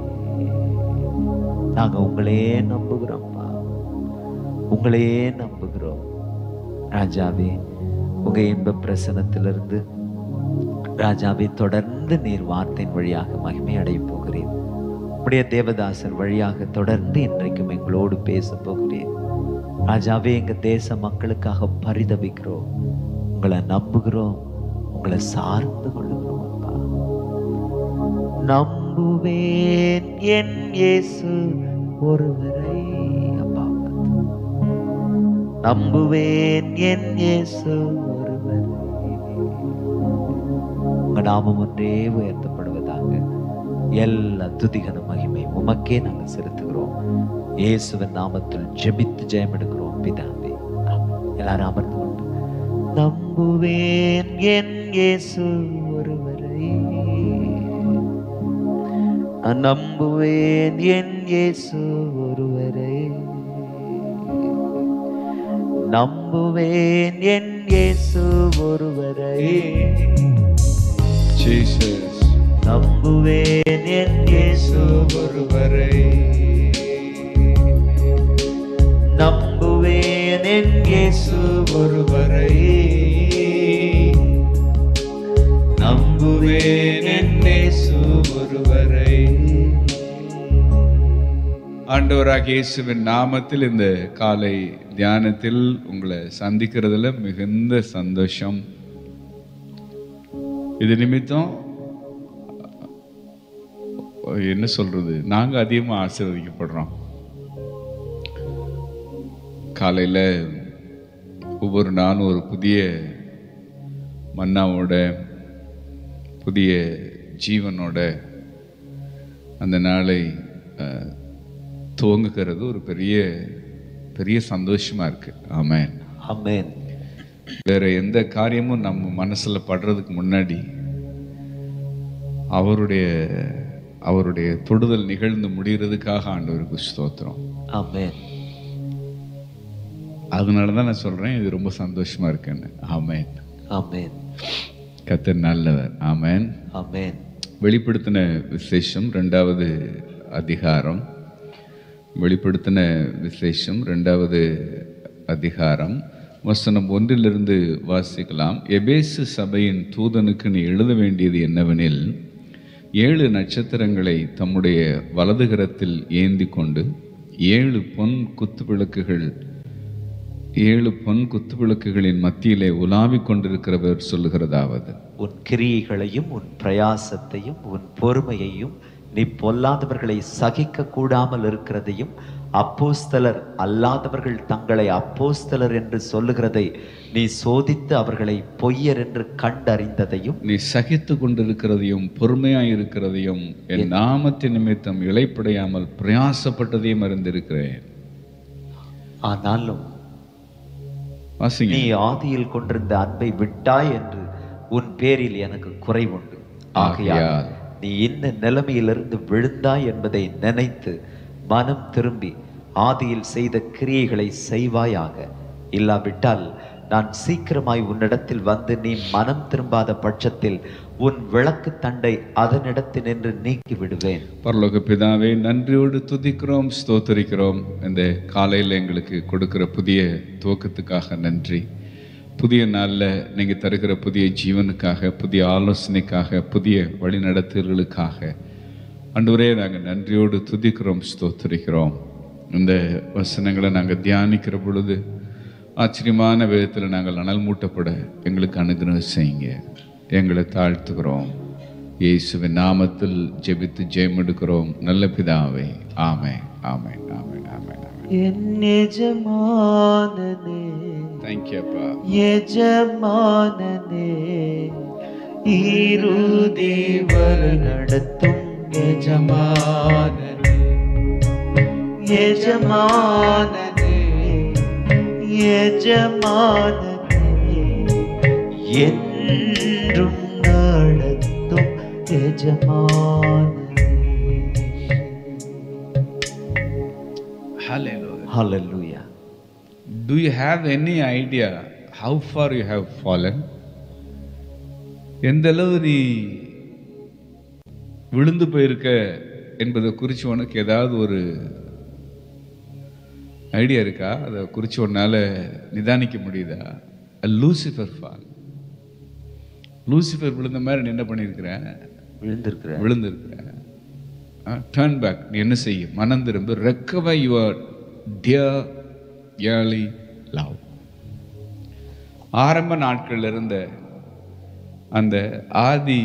நாங்க உங்களையே நம்புகிறோம்ப்பா உங்களையே நம்புகிறோம் ராஜாவே உங்க இன்ப பிரசனத்திலிருந்து ராஜாவே தொடர்ந்து நீர் வார்த்தையின் வழியாக மகிமை அடைய போகிறேன் உடைய தேவதாசர் வழியாக தொடர்ந்து இன்றைக்கும் எங்களோடு பேச போகிறேன் ராஜாவே எங்க தேச மக்களுக்காக பரிதபிக்கிறோம் உங்களை நம்புகிறோம் உங்களை சார்ந்து கொள்ளுகிறோம் அப்பா நம்புவேன் என் இயேசு ஒருவரை அப்பா நம்புவேன் என் இயேசு ஒருவரை உங்க நாமம் ஒன்றே உயர்த்தப்படுவதாக எல்லா துதிகன மகிமை உமக்கே நாங்கள் செலுத்துகிறோம் இயேசுவின் நாமத்தில் ஜெபித்து ஜெயம் எடுக்கிறோம் பிதாவே ஆமென். எல்லாரும் அமர்ந்து கொண்டு நம்புவேன் என் இயேசு ஒருவரை நான் நம்புவேன் என் இயேசு ஒருவரை நம்புவேன் என் இயேசு ஒருவரை Jesus. நம்புவேன் என் இயேசு ஒருவரை நம்புவேன் என் இயேசு ஒருவரை நம்புவேன் என் இயேசு ஒருவரை ஆண்டவராக இயேசுவின் நாமத்தில் இந்த காலை தியானத்தில் உங்களை சந்திக்கிறதுல மிகுந்த சந்தோஷம் இது நிமித்தம் என்ன சொல்றது நாங்க அதிகமா ஆசீர்வதிக்கப்படுறோம் காலையில ஒவ்வொரு நாளும் ஒரு புதிய மன்னாவோட புதிய ஜீவனோட அந்த நாளை அஹ், துவங்குகிறது ஒரு பெரிய பெரிய சந்தோஷமா இருக்கு ஆமென் ஆமென் வேற எந்த காரியமும் நம்ம மனசுல படுறதுக்கு முன்னாடி அவருடைய அவருடைய தொடுதல் நிகழ்ந்து முடிகிறதுக்காக ஆண்டவருக்கு ஸ்தோத்திரம் ஆமென் அதனால தான் நான் சொல்றேன் இது ரொம்ப சந்தோஷமா இருக்குன்னு ஆமென் ஆமென் கத்தர் நல்லவர் ஆமென் ஆமென் வெளிப்படுத்தின விசேஷம் ரெண்டாவது அதிகாரம் வெளிப்படுத்தின விசேஷம் ரெண்டாவது அதிகாரம் வசனம் ஒன்றிலிருந்து வாசிக்கலாம் எபேசு சபையின் தூதனுக்கு நீ எழுத வேண்டியது என்னவெனில் ஏழு நட்சத்திரங்களை தம்முடைய வலதுகரத்தில் ஏந்தி கொண்டு ஏழு பொன் குத்து விளக்குகள் ஏழு பொன் குத்து விளக்குகளின் மத்தியிலே உலாவிக் கொண்டிருக்கிறவர் சொல்லுகிறதாவது உன் கிரியைகளையும் உன் பிரயாசத்தையும் உன் பொறுமையையும் நீ பொல்லாதவர்களை சகிக்க கூடாமல் இருக்கிறதையும் அப்போஸ்தலர் அல்லாதவர்கள் தங்களை அப்போஸ்தலர் என்று சொல்லுகிறதை நீ சோதித்து அவர்களை பொய்யர் என்று கண்டறிந்ததையும் நீ சகித்து கொண்டிருக்கிறதையும் பொறுமையாய் இருக்கிறதையும் என் நாமத்தின் நிமித்தம் இழைப்படையாமல் பிரயாசப்பட்டதையும் அறிந்திருக்கிறேன் ஆனாலும் வாசிங்க நீ ஆதியில் கொண்டிருந்த அன்பை விட்டாய் என்று உன் பேரில் எனக்கு குறைவுண்டு ஆகையால் ஆகையால் நீ இந்த நிலைமையிலிருந்து விழுந்தாய் என்பதை நினைத்து மனம் திரும்பி ஆதியில் செய்த கிரியைகளை செய்வாயாக இல்லாவிட்டால் நான் சீக்கிரமாய் உன்னிடத்தில் வந்து நீ மனம் திரும்பாத பட்சத்தில் உன் விளக்கு தண்டை அதனிடத்தினின்று நீக்கி விடுவேன் பரலோக பிதாவே நன்றியோடு துதிக்கிறோம் ஸ்தோத்தரிக்கிறோம் இந்த காலையில் எங்களுக்கு கொடுக்கிற புதிய துவக்கத்துக்காக நன்றி புதிய நாளில் நீங்கள் தருகிற புதிய ஜீவனுக்காக புதிய ஆலோசனைக்காக புதிய வழிநடத்தல்களுக்காக அன்றுவரே நாங்கள் நன்றியோடு துதிக்கிறோம் ஸ்தோத்தரிக்கிறோம் இந்த வசனங்களை நாங்கள் தியானிக்கிற பொழுது ஆச்சரியமான விதத்தில் நாங்கள் அனல் மூட்டப்பட எங்களுக்கு அனுகிரகம் செய்யுங்க எங்களை தாழ்த்துகிறோம் இயேசுவின் நாமத்தில் ஜெபித்து ஜெயம் எடுக்கிறோம் நல்ல பிதாவே ஆமே ஆமே ஆமே ஆமே ஆமே என் எஜமானனே தேங்க்யூப்பா எஜமானனே ஈருதி வர நடத்தும் எஜமானனே எஜமானனே எஜமானனே என்றும் நடத்தும் எஜமானனே Hallelujah. Hallelujah Do you have any idea how far you have fallen? எந்த அளவு நீ விழுந்து போயிருக்க என்பதை குறித்து உனக்கு ஏதாவது ஒரு ஐடியா இருக்கா அதை குறித்து உன்னால நிதானிக்க முடியுதா லூசிஃபர் ஃபால் லூசிஃபர் விழுந்த மாதிரி நீ என்ன பண்ணியிருக்கிறேன் விழுந்திருக்கிற விழுந்திருக்கிற டர்ன் பேக் நீ என்ன செய்ய மனம் திரும்ப recover your dear early love ஆரம்ப நாட்கள்ல இருந்த அந்த ஆதி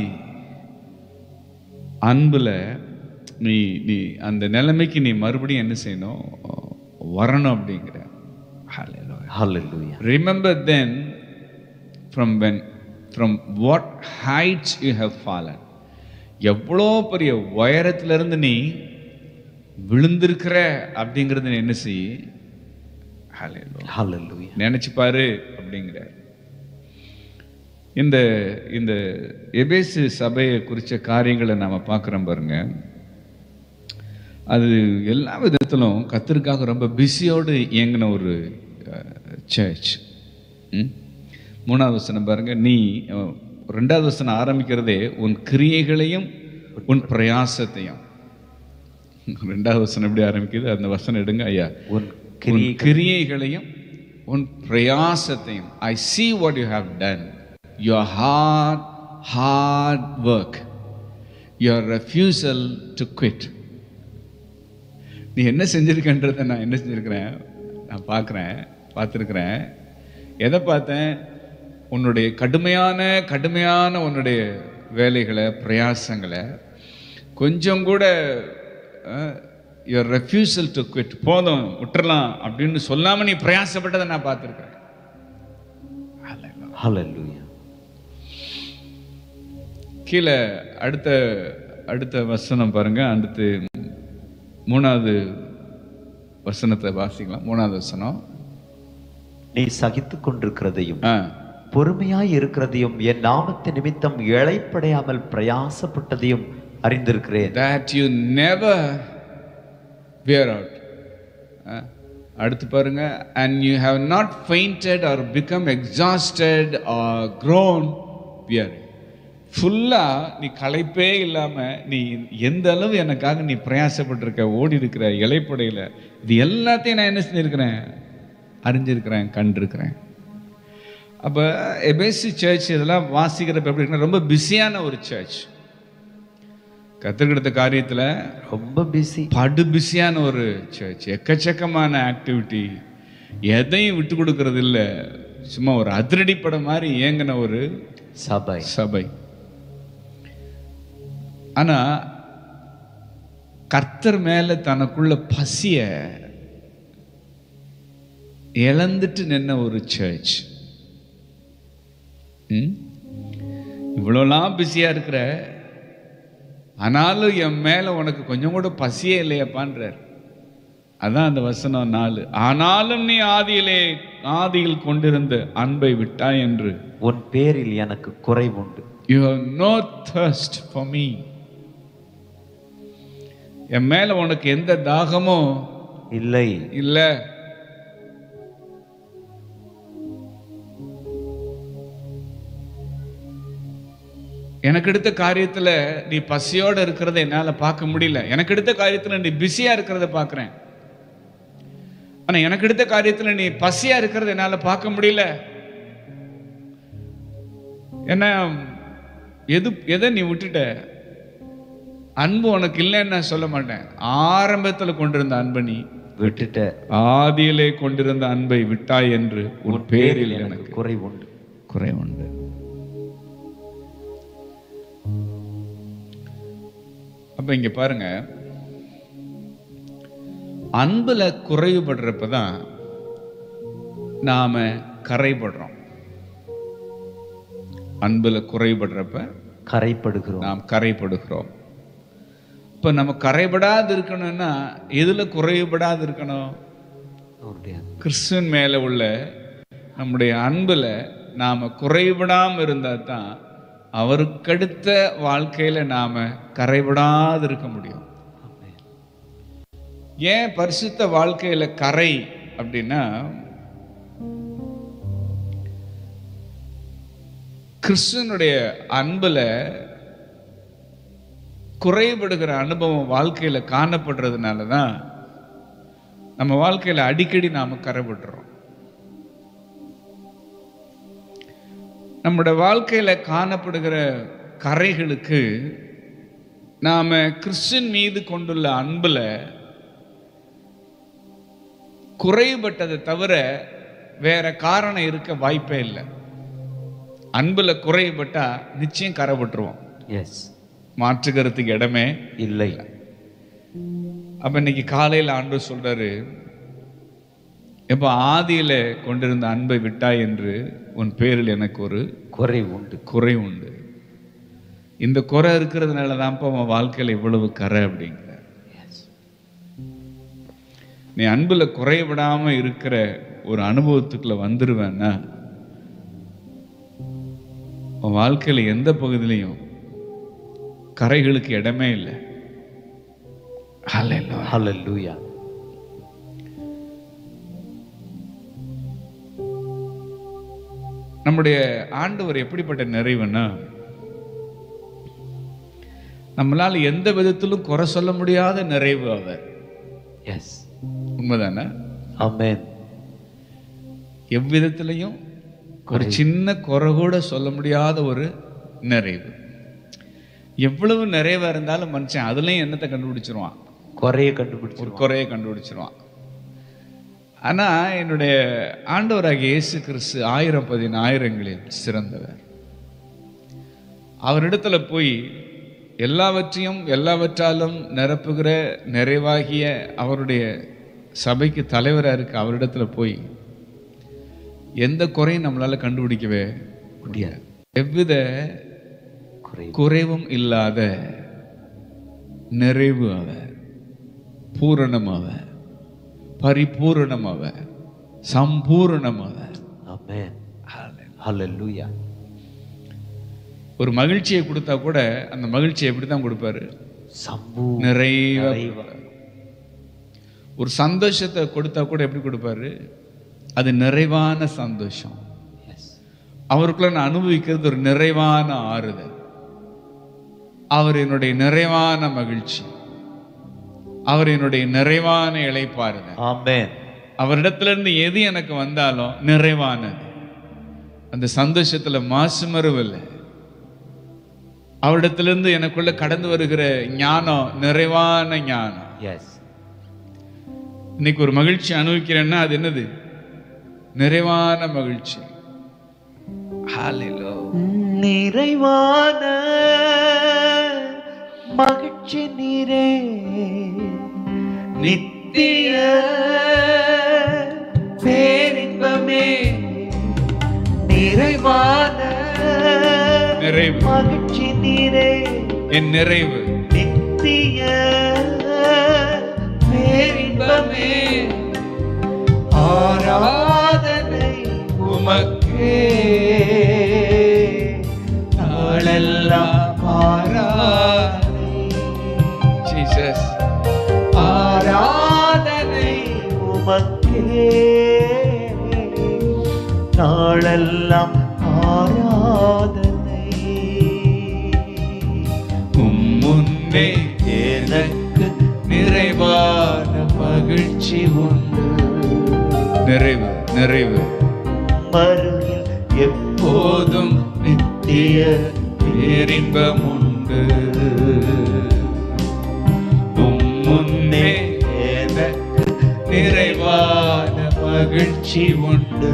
அன்புல நீ நீ அந்த நிலைமைக்கு நீ மறுபடியும் என்ன செய்யணும் வரணும் அப்படிங்கிற Hallelujah. Hallelujah Remember then from when from what heights you have fallen. எவ்வளோ பெரிய உயரத்திலிருந்து நீ விழுந்திருக்கிற அப்படிங்கிறத நீ என்ன செய் Hallelujah. ஹalleluya நினைச்சு பாரு அப்படிங்கிற இந்த இந்த எபேசு சபையை குறித்த காரியங்களை நாம பார்க்குறோம் பாருங்க அது எல்லா விதத்திலும் கத்தருக்காக ரொம்ப பிஸியோடு இயங்கின ஒரு சர்ச் மூணாவது வசனம் பாருங்க நீ அஹ், ரெண்டாவது வசனம் ஆரம்பிக்கிறதே உன் கிரியைகளையும் உன் பிரயாசத்தையும் ரெண்டாவது வசனம் எப்படி ஆரம்பிக்குது அந்த வசனம் எடுங்க ஐயா உன் உன் கிரியை கிரியைகளையும் உன் பிரயாசத்தையும் ஐ see what you have done your hard hard work your refusal to quit நீ என்ன செஞ்சிருக்கன்றதை நான் என்ன செஞ்சிருக்கிறேன் நான் பார்க்குறேன் பார்த்துருக்குறேன் எதை பார்த்தேன் உன்னுடைய கடுமையான கடுமையான உன்னுடைய வேலைகளை பிரயாசங்களை கொஞ்சம் கூட யுவர் ரெஃப்யூசல் டு குவிட் போதும் விட்டுறலாம் அப்படின்னு சொல்லாம நீ பிரயாசப்பட்டதை நான் பார்த்துருக்கேன் ஹalleluya கீழே அடுத்த அடுத்த வசனம் பாருங்க அடுத்து மூணாவது வசனத்தை வாசிக்கலாம் மூணாவது வசனம் நீ சகித்துக் கொண்டிருக்கிறதையும் ஆ பொறுமையாய் இருக்கிறதையும் என் நாமத்து நிமித்தம் இழைப்படையாமல் பிரயாசப்பட்டதையும் அறிந்திருக்கிறேன் that you never wear out அஹ், அடுத்து பாருங்க and you have not fainted or become exhausted or grown weary ஃபுல்லா நீ களைப்பே இல்லாம நீ எந்த அளவு எனக்காக நீ பிரயாசப்பட்டிருக்க ஓடி இருக்கிற இலைப்படையில இது எல்லாத்தையும் நான் என்ன செஞ்சிருக்கிறேன் அறிஞ்சிருக்கிறேன் கண்டிருக்கிறேன் அப்போ எபேசி சர்ச் இதெல்லாம் வாசிக்கிறப்ப எப்படி இருக்குன்னா ரொம்ப பிஸியான ஒரு சர்ச் கற்றுக்கிட்ட காரியத்தில் ரொம்ப பிஸி படு பிஸியான ஒரு சர்ச் எக்கச்சக்கமான ஆக்டிவிட்டி எதையும் விட்டு கொடுக்கறது இல்லை சும்மா ஒரு அதிரடி படம் மாதிரி இயங்கின ஒரு சபை சபை ஆனா கர்த்தர் மேல தனக்குள்ள பசிய இழந்துட்டு நின்ன ஒரு சர்ச் இவ்வளோலாம் பிஸியா இருக்கிற ஆனாலும் என் மேல உனக்கு கொஞ்சம் கூட பசியே இல்லையப்பான்றார் அதான் அந்த வசனம் நாலு ஆனாலும் நீ ஆதியிலே ஆதியில் கொண்டிருந்த அன்பை விட்டாய் என்று உன் பேரில் எனக்கு குறைவுண்டு you have no thirst for me என் மேல உனக்கு எந்த தாகமும் இல்லை இல்ல எனக்கு எடுத்த காரியத்துல நீ பசியோட இருக்கிறத என்னால பார்க்க முடியல எனக்கு எடுத்த காரியத்துல நீ பிஸியா இருக்கிறத பார்க்கறேன் ஆனா எனக்கு எடுத்த காரியத்துல நீ பசியா இருக்கிறத என்னால பார்க்க முடியல என்ன எது எதை நீ விட்டுட்ட அன்பு உனக்கு இல்லைன்னு நான் சொல்ல மாட்டேன் ஆரம்பத்துல கொண்டிருந்த அன்பை நீ விட்டுட்ட ஆதியிலே கொண்டிருந்த அன்பை விட்டாய் என்று உன் பேரில் எனக்கு எனக்கு குறைவுண்டு குறை உண்டு அப்ப இங்க பாருங்க அன்புல குறைவுபடுறப்பதான் நாம கரைபடுறோம் அன்புல குறைபடுறப்ப கரைப்படுகிறோம் நாம் கரைப்படுகிறோம் இப்ப நம்ம கரைபடாது இருக்கணும்னா எதுல குறைவுபடாது இருக்கணும் அவருடைய கிறிஸ்துவின் மேல உள்ள நம்முடைய அன்புல நாம குறைபடாம இருந்தா தான் அவருக்கடுத்த வாழ்க்கையில நாம கரைபடாது இருக்க முடியும் ஏன் பரிசுத்த வாழ்க்கையில கரை அப்படின்னா கிறிஸ்துவனுடைய அன்புல குறைபடுகிற அனுபவம் வாழ்க்கையில காணப்படுறதுனால தான் நம்ம வாழ்க்கையில அடிக்கடி நாம கரைபடுறோம் நம்முடைய வாழ்க்கையில காணப்படுகிற கரைகளுக்கு நாம கிறிஸ்டின் மீது கொண்டுள்ள அன்புல குறைபட்டதை தவிர வேற காரணம் இருக்க வாய்ப்பே இல்லை அன்புல குறைபட்டா நிச்சயம் கரைபட்டுருவோம் எஸ் மாற்றுக்கிறதுக்கு இடமே இல்லை அப்ப இன்னைக்கு காலையில ஆண்டு சொல்றாரு எப்ப ஆதியில கொண்டிருந்த அன்பை விட்டாய் என்று உன் பேரில் எனக்கு ஒரு குறைவுண்டு குறை உண்டு இந்த குறை இருக்கிறதுனால தான்ப்பா உன் வாழ்க்கையில இவ்வளவு கரை அப்படிங்கிற நீ அன்புல குறைவிடாம இருக்கிற ஒரு அனுபவத்துக்குள்ள வந்துருவேன்னா உன் வாழ்க்கையில எந்த பகுதியிலையும் கரைகளுக்கு இடமே இல்லை Hallelujah. ஹalleluya நம்முடைய ஆண்டவர் எப்படிப்பட்ட நிறைவுன்னா நம்மளால எந்த விதத்திலும் குறை சொல்ல முடியாத நிறைவு அவர் எஸ் உண்மைதானே ஆமென் எவ்விதத்திலையும் ஒரு சின்ன குறை கூட சொல்ல முடியாத ஒரு நிறைவு எவ்வளவு நிறைவா இருந்தாலும் மனுஷன் அதுலயும் என்னத்தை கண்டுபிடிச்சிருவான் குறைய ஒரு கண்டுபிடிச்சிருவோம் குறையை கண்டுபிடிச்சிருவான் ஆனா என்னுடைய ஆண்டவராகிய இயேசு கிறிஸ்து ஆயிரம் பதினாயிரங்களில் சிறந்தவர் அவரிடத்துல போய் எல்லாவற்றையும் எல்லாவற்றாலும் நிரப்புகிற நிறைவாகிய அவருடைய சபைக்கு தலைவரா இருக்க அவரிடத்துல போய் எந்த குறையும் நம்மளால கண்டுபிடிக்கவே முடியாது எவ்வித குறை குறைவும் இல்லாத நிறைவு அவர் பூரணம் அவர் பரிபூரணம் அவர் சம்பூரணம் அவர் ஆமென் ஹalleluya ஒரு மகிழ்ச்சியை கொடுத்தா கூட அந்த மகிழ்ச்சியை எப்படி தான் கொடுப்பாரு சம்பூ நிறைவா நிறைவா. ஒரு சந்தோஷத்தை கொடுத்தா கூட எப்படி கொடுப்பாரு அது நிறைவான சந்தோஷம் எஸ் அவருக்குள்ள நான் அனுபவிக்கிறது ஒரு நிறைவான ஆறுதல் அவர் என்னுடைய நிறைவான மகிழ்ச்சி அவர் என்னுடைய நிறைவான இளைப்பாறுதல் ஆமென் அவரிடத்துல இருந்து எது எனக்கு வந்தாலும் நிறைவானது அந்த சந்தோஷத்துல மாசு மறுவில்லை அவரிடத்திலிருந்து எனக்குள்ள கடந்து வருகிற ஞானம் நிறைவான ஞானம் எஸ் இன்னைக்கு ஒரு மகிழ்ச்சி அனுபவிக்கிறேன்னா அது என்னது நிறைவான மகிழ்ச்சி Hallelujah. நிறைவான மகிழ்ச்சி நீரே நித்திய பேரின்பமே நிறைவான நிறைவு மகிழ்ச்சி நீரே என் நிறைவு நித்திய பேரின்பமே ஆராதனை உமக்கு நாளெல்லாம் ஆராதனை ஜீசஸ் ஆராதனை உமக்கே நாளெல்லாம் ஆராதனை உம் முன்னே எனக்கு நிறைவான மகிழ்ச்சி உண்டு நிறைவு நிறைவு மருகில் எப்போதும் போதும் நித்திய பேரின்பம் உண்டு உம் முன்னே எனக்கு நிறைவான மகிழ்ச்சி உண்டு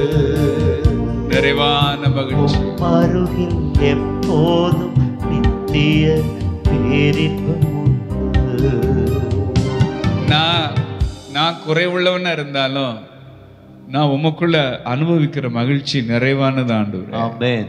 நிறைவான மகிழ்ச்சி மருகில் எப்போதும் நித்திய பேரின்பம் உண்டு நான் நான் குறைவுள்ளவனா இருந்தாலும் நான் உமக்குள்ள அனுபவிக்கிற மகிழ்ச்சி நிறைவானது ஆண்டவரே ஆமென்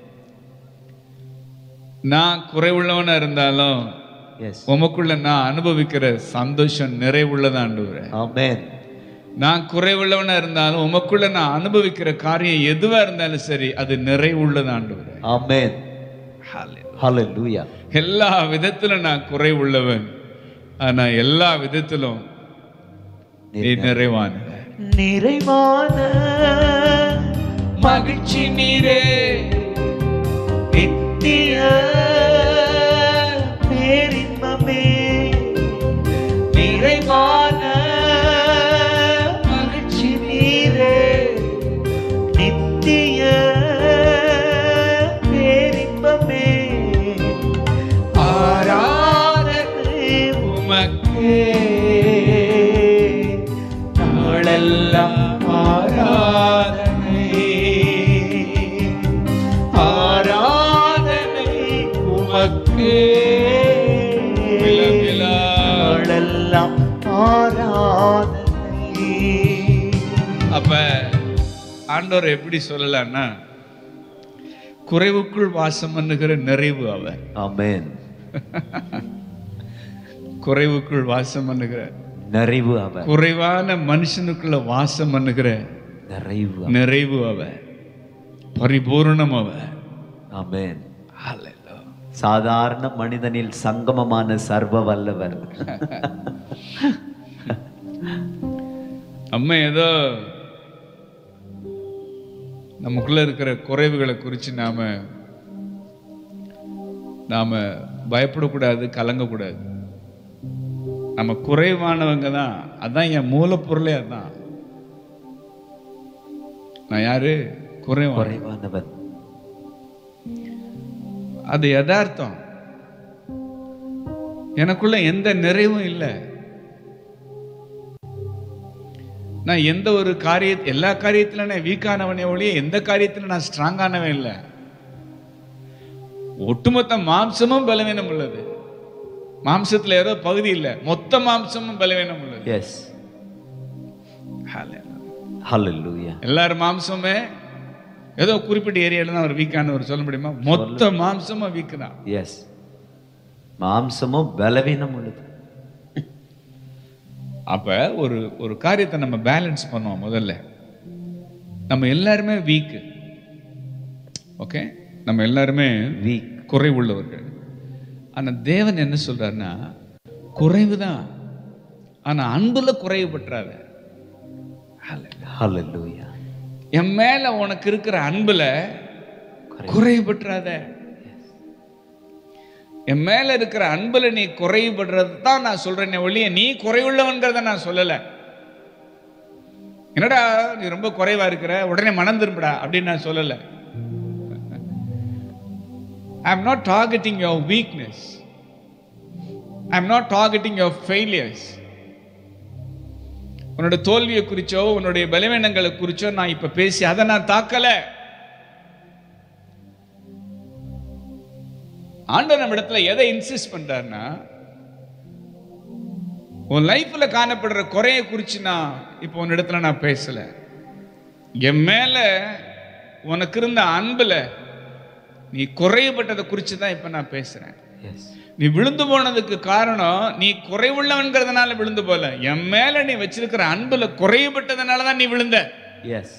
நான் குறைவுள்ளவனா இருந்தாலும் எஸ் உமக்குள்ள நான் அனுபவிக்கிற சந்தோஷம் நிறைவுள்ளது ஆண்டவரே ஆமென் நான் குறைவுள்ளவனா இருந்தாலும் உமக்குள்ள நான் அனுபவிக்கிற காரியம் எதுவா இருந்தாலும் சரி அது நிறைவுள்ளது ஆண்டவரே ஆமென் ஹalleluya எல்லா விதத்திலும் நான் குறைவுள்ளவன் ஆனா எல்லா விதத்திலும் நீ நிறைவானவர் நிறைவான மகிழ்ச்சி நீரே நித்திய பேரின்பமே நிறைவான மகிழ்ச்சி நீரே நித்திய பேரின்பமே ஆராதனை உமக்கு நாளெல்லாம் ஆராதனை ஆராதனை உமக்கே விலகிலா. நாளெல்லாம் ஆராதனை அப்ப ஆண்டவர் எப்படி சொல்லலாம்னா குறைவுக்குள் வாசம் பண்ணுகிற நிறைவு அவர் ஆமென் குறைவுக்குள் வாசம் பண்ணுகிற நிறைவு அவர் குறைவான மனுஷனுக்குள்ள வாசம் பண்ணுகிற நிறைவு நிறைவு அவர் பரிபூர்ணம் அவர் ஆமென் Hallelujah. சாதாரண மனிதனில் சங்கமமான சர்வ வல்லவர் நம்ம ஏதோ நமக்குள்ள இருக்கிற குறைவுகளை குறித்து நாம நாம பயப்படக்கூடாது கலங்கக்கூடாது நம்ம குறைவானவங்க தான் அதான் என் மூலப்பொருளே அதான் நான் யாரு குறைவான குறைவானவன் அது யதார்த்தம் எனக்குள்ள எந்த நிறைவும் இல்லை நான் எந்த ஒரு காரிய எல்லா காரியத்திலும் நான் வீக்கானவனே ஒழிய எந்த காரியத்திலும் நான் ஸ்ட்ராங்கானவன் இல்லை ஒட்டுமொத்த மாம்சமும் பலவீனம் உள்ளது மாம்சத்துல ஏதோ பகுதி இல்லை மொத்த மாம்சமும் பலவீனம் உள்ளது எஸ் ஹalleluya எல்லாரும் மாம்சமே ஏதோ குறிப்பிட்ட ஏரியால தான் ஒரு வீக்கானவர் சொல்ல முடியுமா மொத்த மாம்சமும் வீக்கு தான் எஸ் மாம்சமும் பலவீனம் உள்ளது அப்ப ஒரு ஒரு காரியத்தை நம்ம பேலன்ஸ் பண்ணுவோம் முதல்ல நம்ம எல்லாருமே வீக்கு ஓகே நம்ம எல்லாருமே வீக் குறைவுள்ளவர்கள் ஆனா தேவன் என்ன சொல்றாருன்னா குறைவு தான் ஆனா அன்புல குறைவு பற்றாத ஹalleluya என் மேல உனக்கு இருக்கிற அன்புல குறைவு பற்றாத என் மேல இருக்கிற அன்புல நீ குறைவுபடுறது தான் நான் சொல்றேனே ஒழிய நீ குறைவுள்ளவன்கிறத நான் சொல்லல என்னடா நீ ரொம்ப குறைவா இருக்கிற உடனே மனம் திரும்புடா அப்படின்னு நான் சொல்லல I am not targeting your weakness I am not targeting your failures உன்னோட தோல்வியை குறிச்சோ உன்னுடைய பலவீனங்களை குறிச்சோ நான் இப்ப பேசி அதை நான் தாக்கல ஆண்டவர் நம்ம இடத்துல எதை இன்சிஸ்ட் பண்றாருன்னா உன் லைஃப்ல காணப்படுற குறைய குறிச்சு நான் இப்போ உன் இடத்துல நான் பேசல என் மேல உனக்கு இருந்த அன்புல நீ குறையப்பட்டதை குறித்து தான் இப்ப நான் பேசுறேன் எஸ் நீ விழுந்து போனதுக்கு காரணம் நீ குறைவுள்ளவன்கிறதுனால விழுந்து போல என் மேல நீ வச்சிருக்கிற அன்புல குறையப்பட்டதுனால தான் நீ விழுந்த எஸ்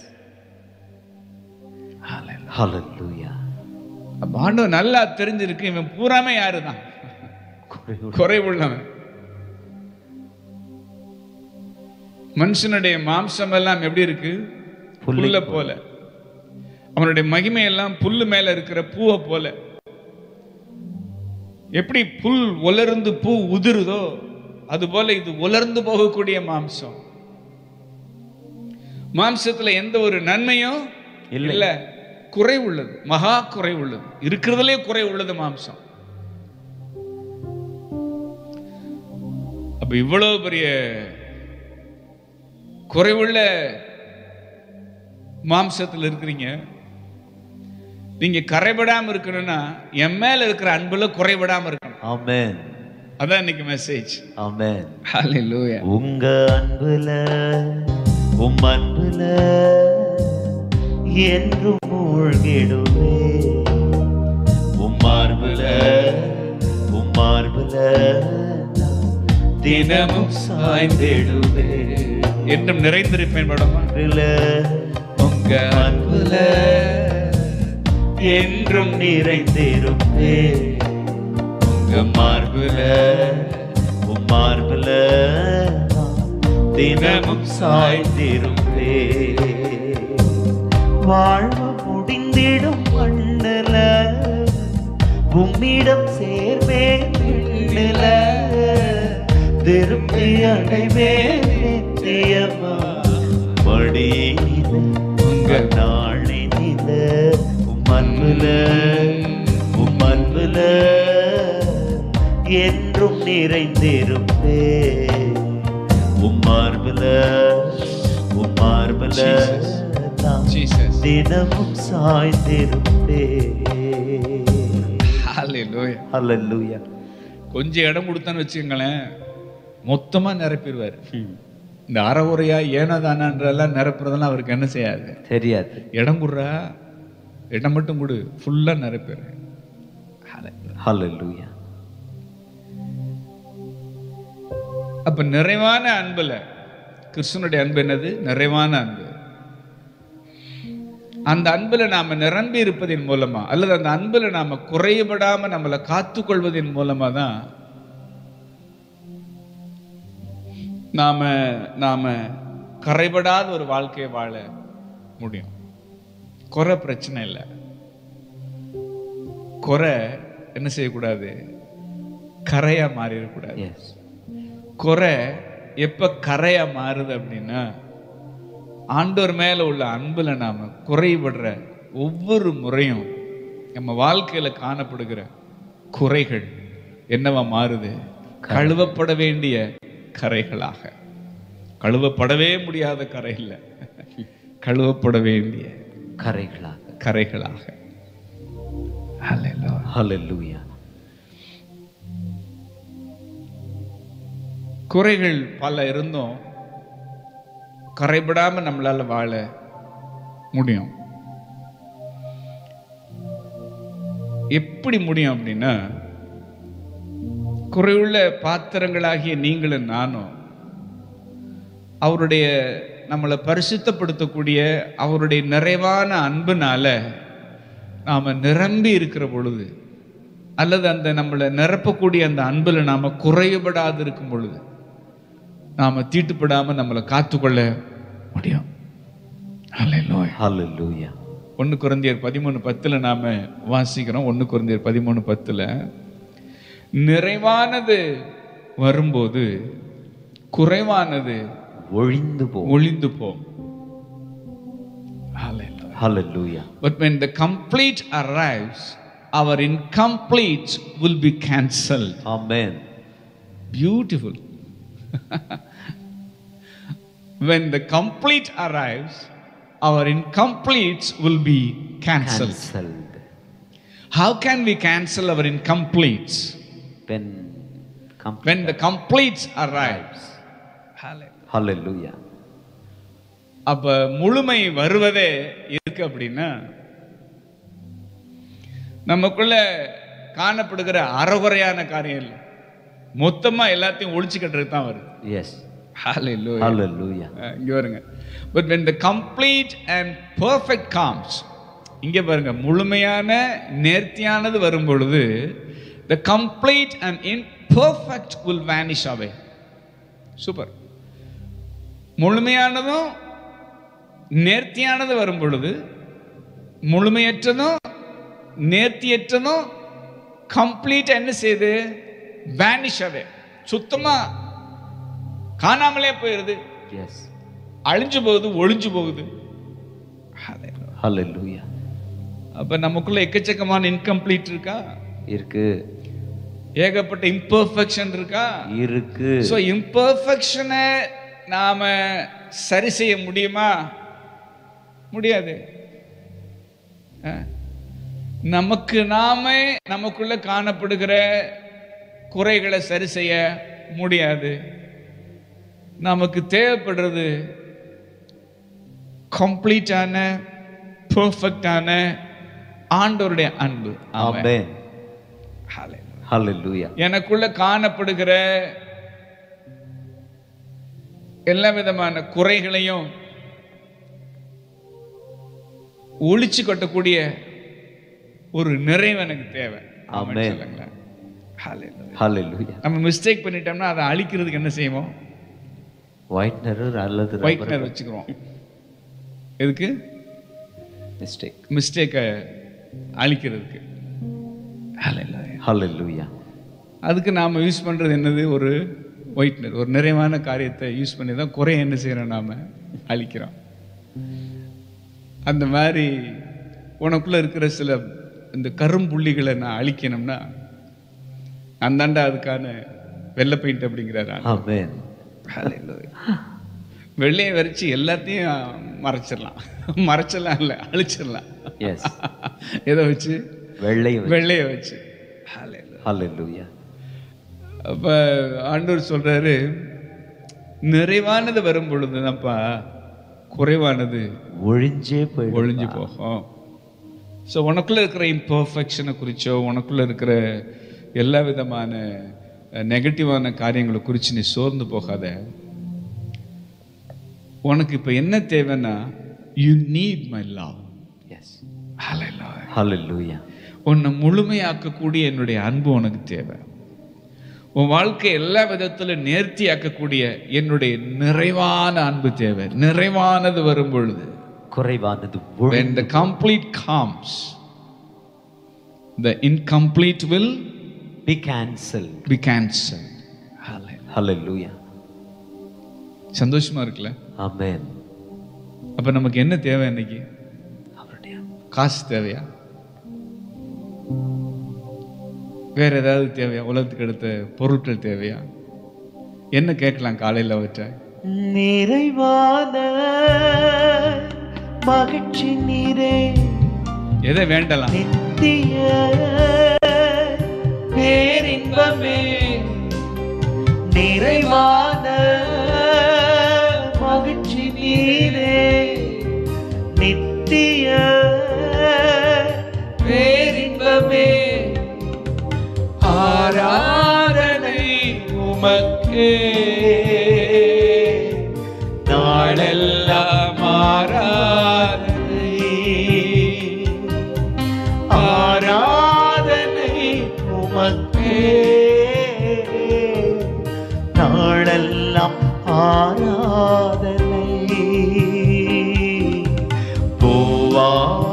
ஹalleluya அப்ப ஆண்டவர் நல்லா தெரிஞ்சிருக்கு இவன் பூராமே யாருதான் குறைவு குறைவுள்ளவன் மனுஷனுடைய மாம்சம் எல்லாம் எப்படி இருக்கு புல்லை புல்ல போல அவனுடைய மகிமை எல்லாம் புல்லு மேல இருக்கிற பூவை போல எப்படி புல் உலர்ந்து பூ உதிருதோ அது போல இது உலர்ந்து போகக்கூடிய மாம்சம் மாம்சத்துல எந்த ஒரு நன்மையும் இல்லை. இல்ல குறை உள்ளது மகா குறை உள்ளது இருக்கிறதுலே குறை உள்ளது மாம்சம் அப்ப இவ்வளவு பெரிய குறைவுள்ள மாம்சத்தில் இருக்கிறீங்க நீங்க கரைபடாம இருக்கணும்னா என் மேல இருக்கிற அன்புல குறைபடாம இருக்கணும் ஆமென் அதான் இன்னைக்கு மெசேஜ் ஆமென் ஹalleluya உங்க அன்புல உம் அன்புல என்றும் மூழ்கிடுவே உம் மார்புல உம் மார்புல தினமும் சாய்ந்திடுவே என்றும் நிறைந்திருப்பேன் படமா அன்புல உங்க அன்புல என்றும் நிறைந்திருப்பே உங்க மார்புல உம் மார்புல தினமும் சாய்ந்திருப்பே வாழ்வு முடிந்திடும் மண்ணுல உம்மிடம் சேர்வேன் பெண்ணுல திருப்தி அடைவேன் நித்தியமா மடியினில உங்க நாளினில உம் அன்புல உம் அன்புல என்றும் நிறைந்திருப்பே உம் மார்புல உம் மார்புல நான் ஜீசஸ் தினமும் சாய்ந்திருப்பே ஹalleluya ஹalleluya கொஞ்சம் இடம் கொடுத்தான்னு வச்சுக்கோங்களேன் மொத்தமா நிரப்பிடுவார் இந்த அறகுறையா ஏனதானன்றெல்லாம் நிரப்புறதெல்லாம் அவருக்கு என்ன செய்யாது தெரியாது இடம் கொடுறா இடம் மட்டும் கொடு ஃபுல்லா நிரப்பிடுறேன் ஹalleluya அப்ப நிறைவான அன்புல கிறிஸ்துவனுடைய அன்பு என்னது நிறைவான அன்பு அந்த அன்புல நாம நிரம்பி இருப்பதின் மூலமா அல்லது அந்த அன்புல நாம குறைபடாம நம்மளை காத்துக்கொள்வதன் மூலமா தான் நாம நாம கரைபடாத ஒரு வாழ்க்கையை வாழ முடியும் குறை பிரச்சனை இல்லை குறை என்ன செய்யக்கூடாது கரையா மாறிடக்கூடாது எஸ் குறை எப்ப கரையா மாறுது அப்படின்னா ஆண்டவர் மேல உள்ள அன்புல நாம குறைபடுற ஒவ்வொரு முறையும் நம்ம வாழ்க்கையில காணப்படுகிற குறைகள் என்னவா மாறுது கழுவப்பட வேண்டிய கரைகளாக கழுவப்படவே முடியாத கரை இல்ல கழுவப்பட வேண்டிய கரைகளாக கரைகளாக Hallelujah. ஹalleluya குறைகள் பல இருந்தும் கரைபடாம நம்மளால வாழ முடியும் எப்படி முடியும் அப்படின்னா குறையுள்ள பாத்திரங்களாகிய நீங்களும் நானும் அவருடைய நம்மளை பரிசுத்தப்படுத்தக்கூடிய அவருடைய நிறைவான அன்புனால நாம நிரம்பி இருக்கிற பொழுது அல்லது அந்த நம்மளை நிரப்பக்கூடிய அந்த அன்புல நாம குறைபடாது இருக்கும் பொழுது நாம தீட்டுப்படாம நம்மளை காத்துக்கொள்ள முடியும் Hallelujah. ஹalleluya ஒன்று குருந்தியர் பதிமூணு பத்துல நாம வாசிக்கிறோம் ஒன்று குருந்தியர் பதிமூணு பத்துல நிறைவானது வரும்போது குறைவானது ஒழிந்து போ ஒளிந்து போம் Hallelujah. Hallelujah But when the complete arrives, our incomplete will be cancelled. Amen Beautiful. when the complete arrives, our incompletes will be cancelled. cancelled How can we cancel our incompletes? when come When the completes arrives. Hallelujah. hallelujah அப்ப முழுமை வருவதே இருக்கு அப்படின்னா நமக்குள்ள காணப்படுகிற அறகுறையான காரியம் இல்லை மொத்தமா எல்லாத்தையும் ஒழிச்சு கட்டுறதுக்கு தான் வருது yes Hallelujah. hallelujah அஹ் இங்க பாருங்க but when the complete and perfect comes இங்க பாருங்க முழுமையான நேர்த்தியானது வரும் பொழுது the complete and imperfect will vanish away super முழுமையானதும் நேர்த்தியானது வரும் பொழுது முழுமையற்றதும் நேர்த்தியற்றதும் கம்ப்ளீட் என்ன செய்யுது வேனிஷ் அவே சுத்தமா காணாமலே போயிருது yes அழிஞ்சு போகுது ஒளிஞ்சு போகுது hallelujah அப்ப நமக்குள்ள எக்கச்சக்கமான இன்கம்ப்ளீட் இருக்கா இருக்கு ஏகப்பட்ட இம்பர்ஃபெக்ஷன் இருக்கா இருக்கு ஸோ இம்பர்ஃபெக்ஷனை நாம சரி செய்ய முடியுமா முடியாது அஹ். நமக்கு நாமே நமக்குள்ள காணப்படுகிற குறைகளை சரி செய்ய முடியாது நமக்கு தேவைப்படுறது கம்ப்ளீட்டான பெர்ஃபெக்டான ஆண்டவருடைய அன்பு ஆமென். ஆமென் Hallelujah. hallelujah எனக்குள்ள காணப்படுகிற எல்லா விதமான குறைகளையும் ஒழிச்சு கட்டக்கூடிய ஒரு நிறைவு எனக்கு தேவை ஆமென் Amen. சொல்லுங்களேன். Hallelujah. hallelujah நம்ம மிஸ்டேக் பண்ணிட்டோம்னா அதை அழிக்கிறதுக்கு என்ன செய்வோம் whitener அல்லது ஒயிட்னர் வச்சுக்கிறோம் எதுக்கு mistake மிஸ்டேக்கை அழிக்கிறதுக்கு Hallelujah. hallelujah அதுக்கு நாம் யூஸ் பண்ணுறது என்னது ஒரு ஒயிட்னர் ஒரு நிறைவான காரியத்தை யூஸ் பண்ணி தான் குறை என்ன செய்கிறோம் நாம் அழிக்கிறோம் அந்த மாதிரி உனக்குள்ளே இருக்கிற சில இந்த கரும்புள்ளிகளை நான் அழிக்கணும்னா அந்தாண்டா அதுக்கான வெள்ளை பெயிண்ட் அப்படிங்கிறாரு amen வெள்ளையை வரைச்சி எல்லாத்தையும் மறைச்சிடலாம் மறைச்சிடலாம் இல்லை அழிச்சிடலாம் yes எதை வச்சு வெள்ளை வெள்ளையை வச்சு Hallelujah. hallelujah அப்ப ஆண்டவர் சொல்றாரு நிறைவானது வரும் பொழுதுதான்ப்பா குறைவானது ஒழிஞ்சே போயிடும் ஒழிஞ்சு போகும் ஸோ உனக்குள்ள இருக்கிற இம்பர்ஃபெக்ஷனை குறிச்சோ உனக்குள்ள இருக்கிற எல்லா விதமான நெகட்டிவான காரியங்களை குறித்து நீ சோர்ந்து போகாத உனக்கு இப்போ என்ன தேவைன்னா you need my love yes hallelujah உன்னை முழுமையாக்கக்கூடிய என்னுடைய அன்பு உனக்கு தேவை உன் வாழ்க்கை எல்லா விதத்திலும் நேர்த்தியாக்கக்கூடிய என்னுடைய நிறைவான அன்பு தேவை நிறைவானது வரும் பொழுது குறைவானது when ஒழிந்து the complete comes the incomplete will be cancelled be cancelled hallelujah சந்தோஷமா இருக்குல்ல amen அப்ப நமக்கு என்ன தேவை இன்னைக்கு அவருடைய காசு தேவையா வேற ஏதாவது தேவையா உலகத்துக்கு அடுத்த பொருட்கள் தேவையா என்ன கேட்கலாம் காலையில அவற்றை நிறைவான மகிழ்ச்சி நீரே எதை வேண்டலாம் நித்திய பேரின்பமே நிறைவான மகிழ்ச்சி நீரே நித்திய பேரின்பமே ஆராதனை உமக்கே நாளெல்லாம் ஆராதனை ஆராதனை உமக்கே நாளெல்லாம் ஆராதனை போவா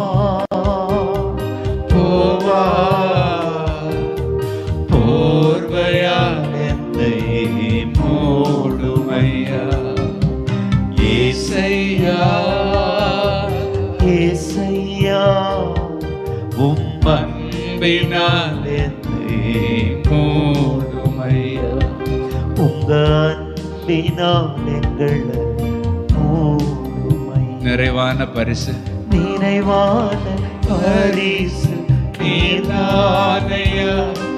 போவா போர்வையா என்னை மூடுமையா ஏசையா ஏசையா உம்மன்பினால் என்னை மூடுமையா உங்க அன்பினால் எங்களை மூடுமையா நிறைவான பரிசு நிறைவான பரிசு நீதானையா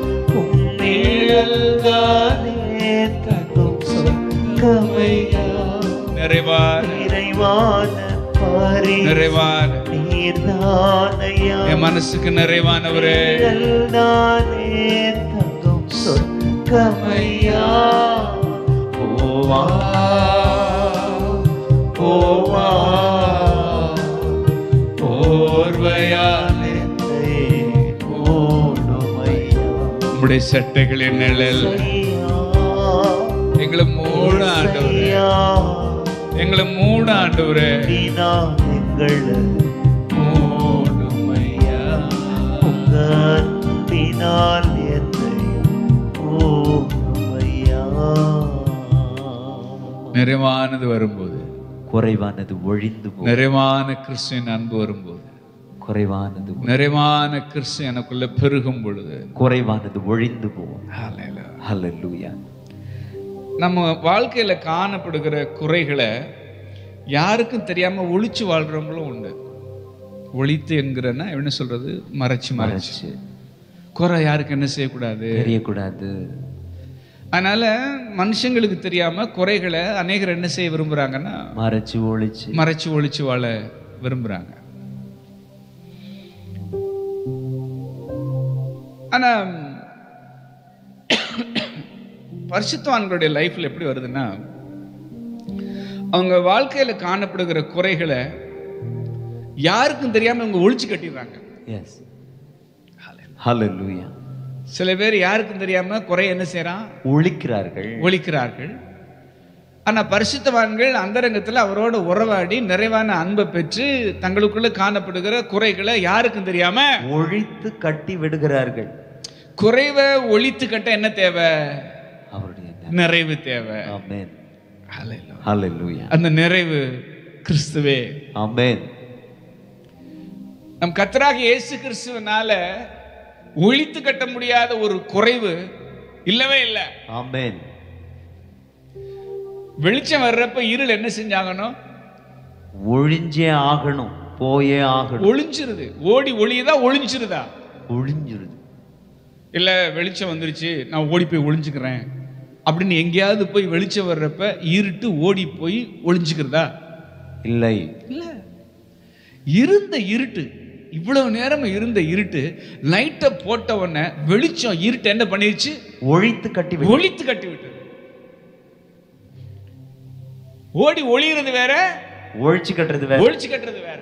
உன்னிழல்தானே தகும் சொர்க்கமையா நிறைவான நிறைவான பரிசு நிறைவான நீதானையா என் மனசுக்கு நிறைவானவரே நிழல்தானே தகும் சொர்க்கமையா போவா போவா போர்வையாலே ஓடுமையா உம்முடைய சட்டைகளின் நிழல் எங்களை மூட ஆண்டவரே எங்களை மூட ஆண்டவரே மூடுமையா நிறைவானது வரும்போது குறைவானது ஒழிந்து போ நிறைவான கிறிஸ்துவின் அன்பு வரும்போது குறைவானது நிறைவான கிறிஸ்து எனக்குள்ள பெருகும் பொழுது குறைவானது ஒழிந்து போ ஹalleluya. ஹalleluya நம்ம வாழ்க்கையில காணப்படுகிற குறைகளை யாருக்கும் தெரியாம ஒளிச்சு வாழ்றவங்களும் உண்டு ஒளித்து என்கிறன்னா என்ன சொல்றது மறைச்சு மறைச்சு மறைச்சு குறை யாருக்கு என்ன செய்யக்கூடாது தெரியக்கூடாது அதனால மனுஷங்களுக்கு தெரியாம குறைகளை அநேகர் என்ன செய்ய விரும்புறாங்கன்னா மறைச்சு ஒழிச்சு மறைச்சு ஒளிச்சு வாழ விரும்புறாங்க ஆனா பரிசுத்தவான்களுடைய லைஃப்ல எப்படி வருதுன்னா அவங்க வாழ்க்கையில காணப்படுகிற குறைகளை யாருக்கும் தெரியாம இவங்க ஒழிச்சு கட்டிடுறாங்க எஸ் ஹalleluya சில பேர் யாருக்கும் தெரியாம குறை என்ன செய்றான் ஒழிக்கிறார்கள் ஒழிக்கிறார்கள் ஆனா பரிசுத்தவான்கள் அந்தரங்கத்துல அவரோட உறவாடி நிறைவான அன்பை பெற்று தங்களுக்குள்ள காணப்படுகிற குறைகளை யாருக்கும் தெரியாம ஒழித்து கட்டி விடுகிறார்கள் குறைவை ஒழித்து கட்ட என்ன தேவை அவருடைய நிறைவு தேவை ஆமென் Hallelujah. ஹalleluya அந்த நிறைவு கிறிஸ்துவே ஆமென் நம் கத்தராக இயேசு கிறிஸ்துவனால ஒழித்து கட்ட முடியாத ஒரு குறைவு இல்லவே இல்லை ஆமென் வெளிச்சம் வர்றப்ப இருள் என்ன செஞ்சாங்கனோ ஒழிஞ்சே ஆகணும் போயே ஆகணும் ஒளிஞ்சிருது ஓடி ஒளியுதா ஒளிஞ்சிருதா ஒழிஞ்சிருது இல்ல வெளிச்சம் வந்துருச்சு நான் ஓடி போய் ஒளிஞ்சுக்கிறேன் அப்படின்னு எங்கேயாவது போய் வெளிச்சம் வர்றப்ப இருட்டு ஓடி போய் ஒளிஞ்சுக்கிறதா இல்லை இல்ல இருந்த இருட்டு இவ்வளவு நேரம் இருந்த இருட்டு லைட்டை போட்ட உடனே வெளிச்சம் இருட்டு என்ன பண்ணிருச்சு ஒழித்து கட்டி விடு ஒளித்து கட்டி விட்டது ஓடி ஒளிகிறது வேற ஒழிச்சு கட்டுறது வேற ஒளிச்சு கட்டுறது வேற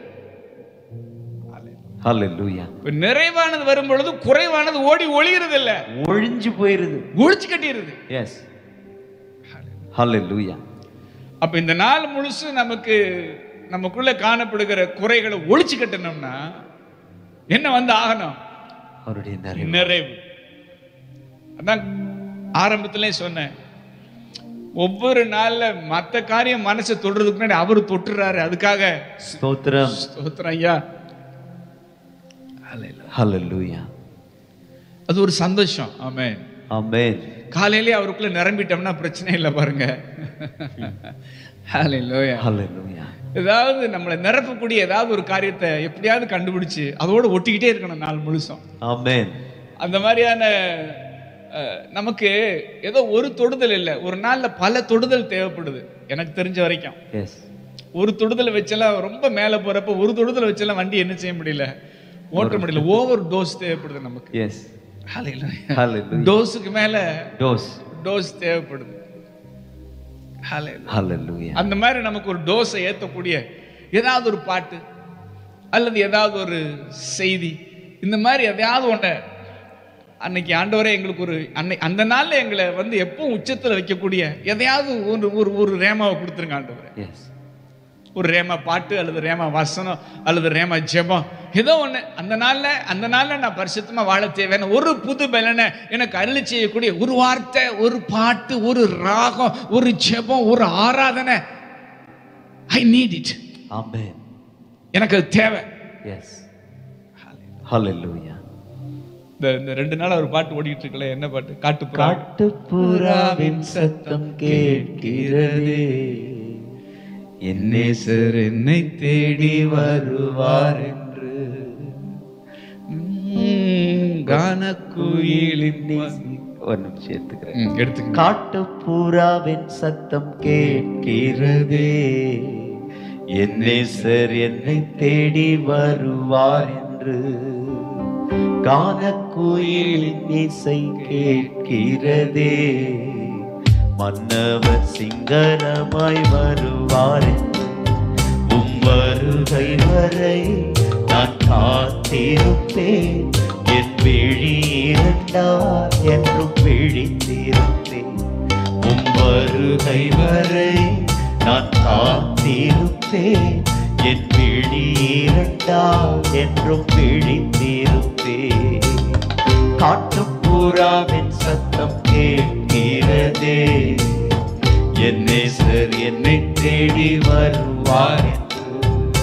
ஹalleluya இப்ப நிறைவானது வரும் பொழுது குறைவானது ஓடி ஒளிகிறது இல்ல ஒழிஞ்சு போயிருது ஒளிச்சு கட்டிடுது எஸ் ஹalleluya அப்ப இந்த நாள் முழுசு நமக்கு நமக்குள்ள காணப்படுகிற குறைகளை ஒழிச்சு கட்டணும்னா என்ன வந்து ஆகணும் அவருடைய நிறைவு நிறைவு அதான் ஆரம்பத்திலே சொன்னேன் ஒவ்வொரு நாள்ல மத்த காரியம் மனசை தொடுறதுக்கு முன்னாடி அவரு தொட்டுறாரு அதுக்காக ஸ்தோத்திரம் ஸ்தோத்திரம் ஐயா ஹalleluya அது ஒரு சந்தோஷம் ஆமென் ஆமென் காலையிலே அவருக்குள்ள நிரம்பிட்டோம்னா பிரச்சனை இல்லை பாருங்க ஹalleluya ஹalleluya ஏதாவது நம்மளை நிரப்பக்கூடிய ஏதாவது ஒரு காரியத்தை எப்படியாவது கண்டுபிடிச்சு அதோட ஒட்டிக்கிட்டே இருக்கணும் நாள் முழுசும் ஆமென் அந்த மாதிரியான அஹ், நமக்கு ஏதோ ஒரு தொடுதல் இல்லை ஒரு நாள்ல பல தொடுதல் தேவைப்படுது எனக்கு தெரிஞ்ச வரைக்கும் எஸ் ஒரு தொடுதலை வச்செல்லாம் ரொம்ப மேலே போறப்ப ஒரு தொடுதலை வச்செல்லாம் வண்டி என்ன செய்ய முடியல ஓட்ட முடியல ஓவர் டோஸ் தேவைப்படுது நமக்கு எஸ் ஹalleluya டோஸுக்கு மேல டோஸ் டோஸ் தேவைப்படுது Hallelujah. ஹalleluya அந்த மாதிரி நமக்கு ஒரு டோஸை ஏற்றக்கூடிய ஏதாவது ஒரு பாட்டு அல்லது ஏதாவது ஒரு செய்தி இந்த மாதிரி எதையாவது ஒன்றை அன்னைக்கு ஆண்டவரே எங்களுக்கு ஒரு அன்னை அந்த நாள்ல எங்களை வந்து எப்பவும் உச்சத்துல வைக்கக்கூடிய எதையாவது ஒரு ஒரு ஒரு ரேமாவை கொடுத்துருங்க ஆண்டவரே எஸ் ஒரு ரேமா பாட்டு அல்லது ரேமா வசனம் அல்லது ரேமா ஜெபம் ஏதோ ஒண்ணு அந்த நாள்ல அந்த நாள்ல நான் பரிசுத்தமா வாழ தேவையான ஒரு புது பலனை எனக்கு அருளி செய்யக்கூடிய ஒரு வார்த்தை ஒரு பாட்டு ஒரு ராகம் ஒரு ஜெபம் ஒரு ஆராதனை ஐ நீட் இட் ஆமென் எனக்கு அது தேவை எஸ் ஹalleluya இந்த இந்த ரெண்டு நாள் ஒரு பாட்டு ஓடிட்டு இருக்கல என்ன பாட்டு காட்டுப்புறா காட்டுப்புறாவின் சத்தம் கேட்கிறதே என் நேசர் என்னை தேடி வருவார் என்று கானக்குயிலின் ஒரு நிமிஷம் எடுத்துக்கிறேன் ம், எடுத்துக்க காட்டுப்புறாவின் சத்தம் கேட்கிறதே என் நேசர் என்னை தேடி வருவார் என்று கானக்குயிலின் இசை கேட்கிறதே மன்னவர் சிங்கரமாய் வருவார் என்று உம் வருகை வரை நான் காத்திருப்பேன் என் விழி இரண்டார் என்றும் விழித்திருப்பேன் உம் வருகை வரை நான் காத்திருப்பேன் என் விழி இரண்டார் என்றும் விழித்திருப்பேன் காட்டுப்புறாவின் சத்தம் கேட்கிறதே என் நேசர் என்னை தேடி வருவார் என்று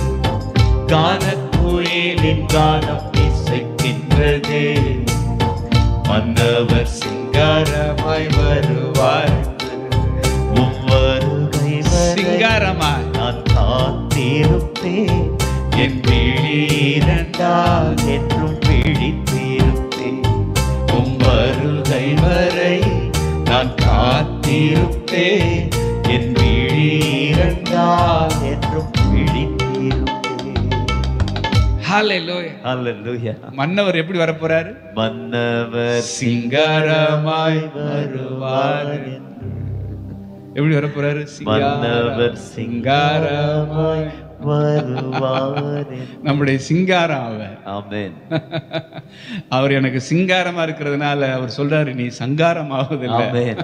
கானக்குயிலின் கானம் இசைக்கின்றதே மன்னவர் சிங்காரமாய் வருவார் என்று. உம் வருகை வரை சிங்காரமாய் நான் காத்திருப்பேன் என் விழி இரண்டால் என்றும் விழித்திருப்பேன் உம் வருகை வரை நான் காத்திருப்பேன் என் விழி இரண்டால் என்றும் விழித்திருப்பேன் ஹalleluya அல்லேலூயா மன்னவர் எப்படி வர போறாரு மன்னவர் சிங்காரமாய் வருவார் என்று. எப்படி வர போறாரு மன்னவர் சிங்காரமாய் வருவார் என்று. நம்முடைய சிங்காரம் அவர் ஆமென் அவர் எனக்கு சிங்காரமா இருக்கிறதுனால அவர் சொல்றாரு நீ சங்காரம் ஆவதில்லை ஆமென்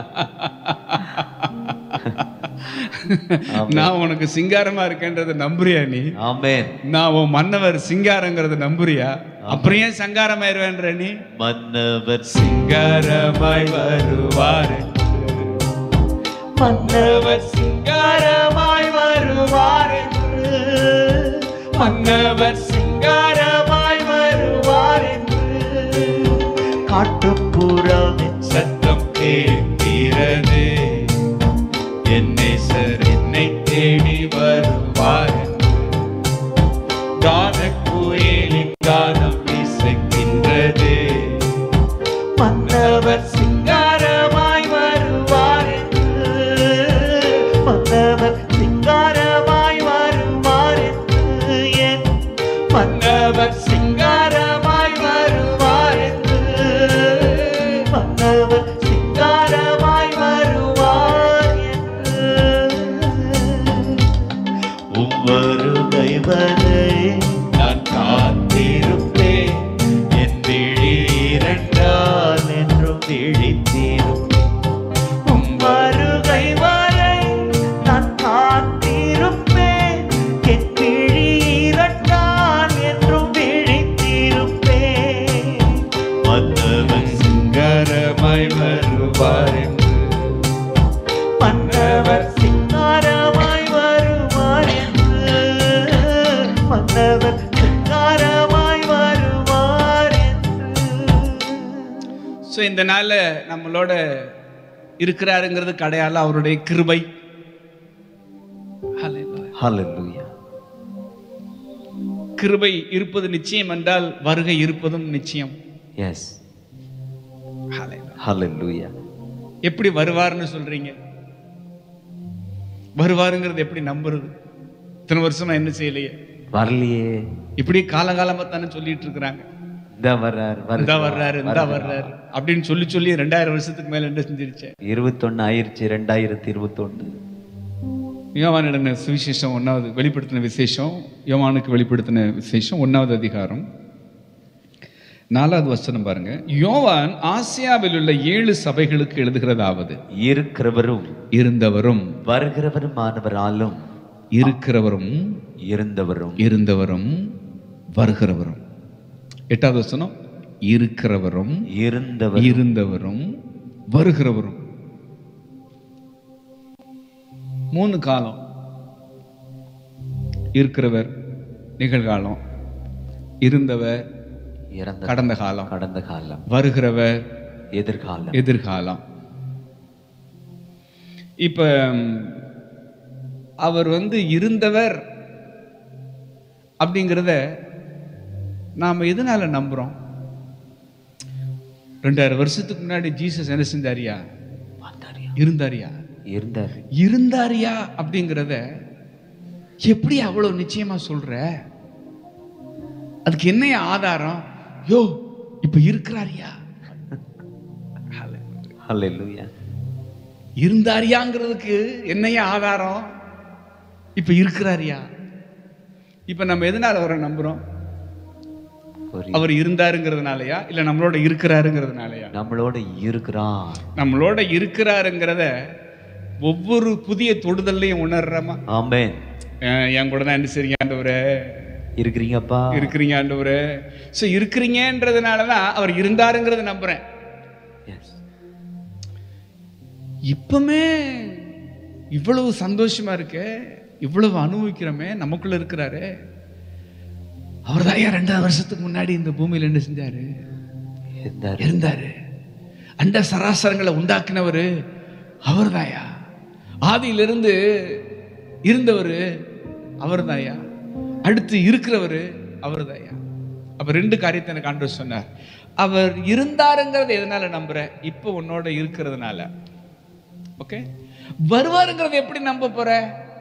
நான் உனக்கு சிங்காரமா இருக்கேன்றதை நம்புறியா நீ ஆமென் நான் உன் மன்னவர் சிங்காரங்கிறத நம்புறியா அப்புறம் ஏன் சங்காரமாயிருவேன்ற நீ மன்னவர் சிங்காரமாய் வருவார் மன்னவர் சிங்காரமாய் வருவார் என்று மன்னவர் சிங்காரமாய் வருவார் என்று காட்டுப்புறாவின் சத்தம் கேட்கிறது என் நேசர் என்னை தேடி வருவார் என்று கானக்குயிலின் கானம் இசைக்கின்றது மன்னவர் சிங்காரமாய் வருவார் என்று மன்னவர் சிங்காரமாய் வருவார் என்று என் மன்னவர் சிங்காரமாய் வருவார் என்று மன்னவர் சிங்காரமாய் வருவார் என்று உம் வருகை வரை நான் காத்திருப்பேன் என் விழி இரண்டால் என்றும் விழித்திருப்பேன் உம் வருகை வரை நான் காத்திருப்பேன் மன்னவர் சிங்காரமாய் வருவார் என்று ஸோ இந்த நாள்ல நம்மளோட இருக்கிறாருங்கிறது அடையாளம் அவருடைய கிருபை Hallelujah. ஹalleluya கிருபை இருப்பது நிச்சயம் என்றால் வருகை இருப்பதும் நிச்சயம் எஸ் Hallelujah. ஹalleluya எப்படி வருவார்னு சொல்றீங்க வருவாருங்கிறது எப்படி நம்புறது இத்தனை வருஷமா என்ன செய்யலையே வரலையே இப்படி காலகாலமா தானே சொல்லிட்டு இருக்கிறாங்க இந்த வர்றார் இந்த வர்றாரு இந்த வர்றாரு அப்படின்னு சொல்லி சொல்லி ரெண்டாயிரம் வருஷத்துக்கு மேல என்ன செஞ்சிருச்சேன் இருபத்தொன்னு ஆயிருச்சு ரெண்டாயிரத்தி இருபத்தொன்னு யோவானிடம் சுவிசேஷம் ஒன்றாவது வெளிப்படுத்தின விசேஷம் யோவானுக்கு வெளிப்படுத்தின விசேஷம் ஒன்றாவது அதிகாரம் நாலாவது வசனம் பாருங்க யோவான் ஆசியாவில் உள்ள ஏழு சபைகளுக்கு எழுதுகிறதாவது இருக்கிறவரும் இருந்தவரும் வருகிறவருமானவராலும் இருக்கிறவரும் இருந்தவரும் இருந்தவரும் வருகிறவரும் எட்டாவது வசனம் இருக்கிறவரும் இருந்தவர் இருந்தவரும் வருகிறவரும் மூணு காலம் இருக்கிறவர் நிகழ்காலம் இருந்தவர் இறந்த கடந்த காலம் கடந்த காலம் வருகிறவர் எதிர்காலம் எதிர்காலம் இப்ப ம், அவர் வந்து இருந்தவர் அப்படிங்கிறத நாம எதனால நம்புறோம் ரெண்டாயிரம் வருஷத்துக்கு முன்னாடி ஜீசஸ் என்ன செஞ்சாரியா வந்தாரியா? இருந்தாரியா இருந்தார் இருந்தாரியா அப்படிங்கிறத எப்படி அவ்வளவு நிச்சயமா சொல்ற அதுக்கு என்ன ஆதாரம் யோ இப்ப இருக்கிறாரியா ஹalleluya இருந்தாரியாங்கிறதுக்கு என்னையா ஆதாரம் இப்ப இருக்கிறாரியா இப்ப நம்ம எதனால அவரை நம்புறோம் ஒரு அவர் இருந்தாருங்கிறதுனாலயா இல்ல நம்மளோட இருக்கிறாருங்கிறதுனாலயா நம்மளோட இருக்கிறான் நம்மளோட இருக்கிறாருங்கிறத ஒவ்வொரு புதிய தொடுதல்லையும் உணர்றோமா ஆமென் அஹ் என் கூட தான் என்ன செய்றீங்க ஆண்டவரே இருக்கிறீங்கப்பா இருக்கிறீங்க ஆண்டவரே ஸோ இருக்கிறீங்கன்றதுனால தான் அவர் இருந்தாருங்கிறத நம்புறேன் எஸ் இப்பமே இவ்வளவு சந்தோஷமா இருக்கே இவ்வளவு அனுபவிக்கிறோமே நமக்குள்ள இருக்கிறாரு அவர் தான் ரெண்டாவது வருஷத்துக்கு முன்னாடி இந்த பூமியில என்ன செஞ்சாரு இருந்தார் இருந்தாரு அண்ட சராசரங்களை உண்டாக்கினவர் அவர்தாயா ஆதியிலிருந்து இருந்தவர் அவர்தாயா அடுத்து இருக்கிறவர் அவர்தாயா அப்ப ரெண்டு காரியத்தை எனக்கு ஆண்டவர் சொன்னார் அவர் இருந்தாருங்கிறத எதனால நம்புற இப்போ உன்னோட இருக்கிறதுனால ஓகே வருவாருங்கிறத எப்படி நம்ப போற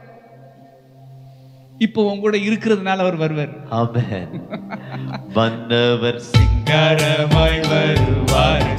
இப்போ உன் கூட இருக்கிறதுனால அவர் வருவார் ஆமென் வந்தவர் சிங்காரமாய் வருவார்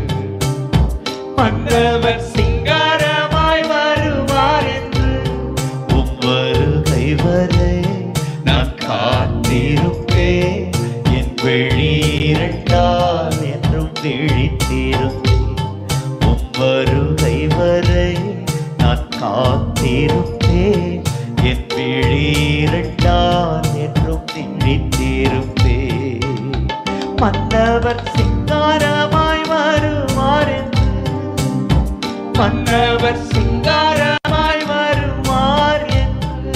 மன்னவர் சிங்காரமாய் வருவார் என்று உம் வருகை வரை நான் காத்திருப்பேன் என் வெளியிரண்டால் என்றும் விழித்திருப்பேன் உம் வருகை வரை நான் காத்திருப்பேன் என் விழியிரண்டால் என்றும் விழித்திருப்பேன் மன்னவர் சிங்காரமாய் வருவார் என்று மன்னவர் சிங்காரமாய் வருவார் என்று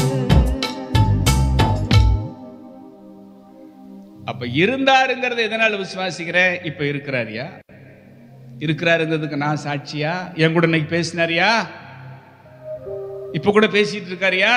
அப்ப இருந்தாருங்கிறத எதனால விசுவாசிக்கிறேன் இப்ப இருக்கிறாரியா இருக்கிறாருங்கிறதுக்கு நான் சாட்சியா என் கூட இன்னைக்கு பேசினாரியா இப்ப கூட பேசிட்டு இருக்காரியா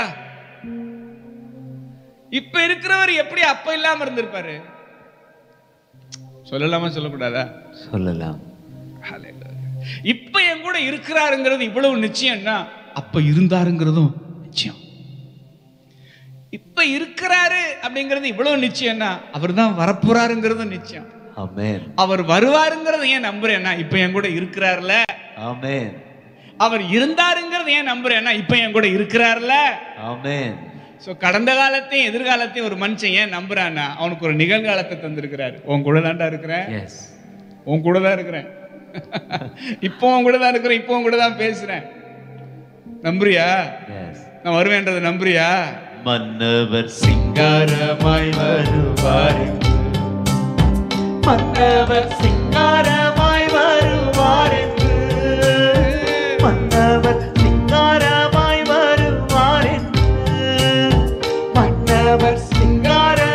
இப்ப இருக்கிறவர் எப்படி அப்ப இல்லாம இருந்திருப்பாரு சொல்லலாமா சொல்லக்கூடாதா சொல்லலாம் Hallelujah. இப்ப என் கூட இருக்கிறாருங்கிறது இவ்வளவு நிச்சயம்னா அப்ப இருந்தாருங்கிறதும் நிச்சயம் இப்ப இருக்கிறாரு அப்படிங்கிறது இவ்வளவு நிச்சயம்னா அவர் தான் வரப்போறாருங்கிறதும் நிச்சயம் ஆமென் அவர் வருவாருங்கிறத ஏன் நம்புறேன்னா இப்ப என் கூட இருக்கிறார்ல ஆமென் அவர் இருந்தாருங்கிறத ஏன் நம்புறேன்னா இப்ப என் கூட இருக்கிறார்ல ஆமென் சோ கடந்த காலத்தையும் எதிர்காலத்தையும் ஒரு மனுஷன் ஏன் நம்புறான்னா அவனுக்கு ஒரு நிகழ்காலத்தை தந்திருக்கிறாரு உன் கூட தான்டா இருக்கிறேன் எஸ் உன் கூட தான் இருக்கிறேன் இப்போ உன் கூட தான் இருக்கிறேன் இப்போ உன் கூட தான் பேசுறேன் நம்புறியா எஸ் நான் வருவேன்றதை நம்புறியா மன்னவர் சிங்காரமாய் வருவார் என்று. மன்னவர் சிங்காரமாய் வருவார் என்று. மன்னவர் சிங்காரமாய் வருவார் என்று. மன்னவர் சிங்கார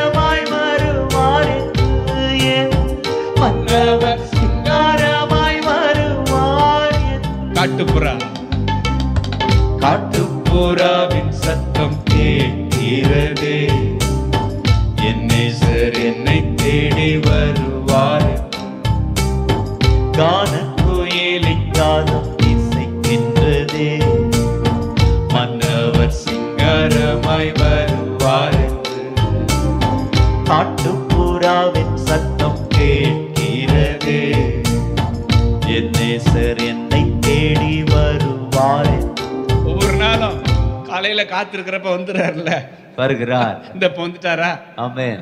வாழ்க்கையில காத்திருக்கிறப்ப வந்துடுறாருல வருகிறார் இந்த இப்ப வந்துட்டாரா ஆமென்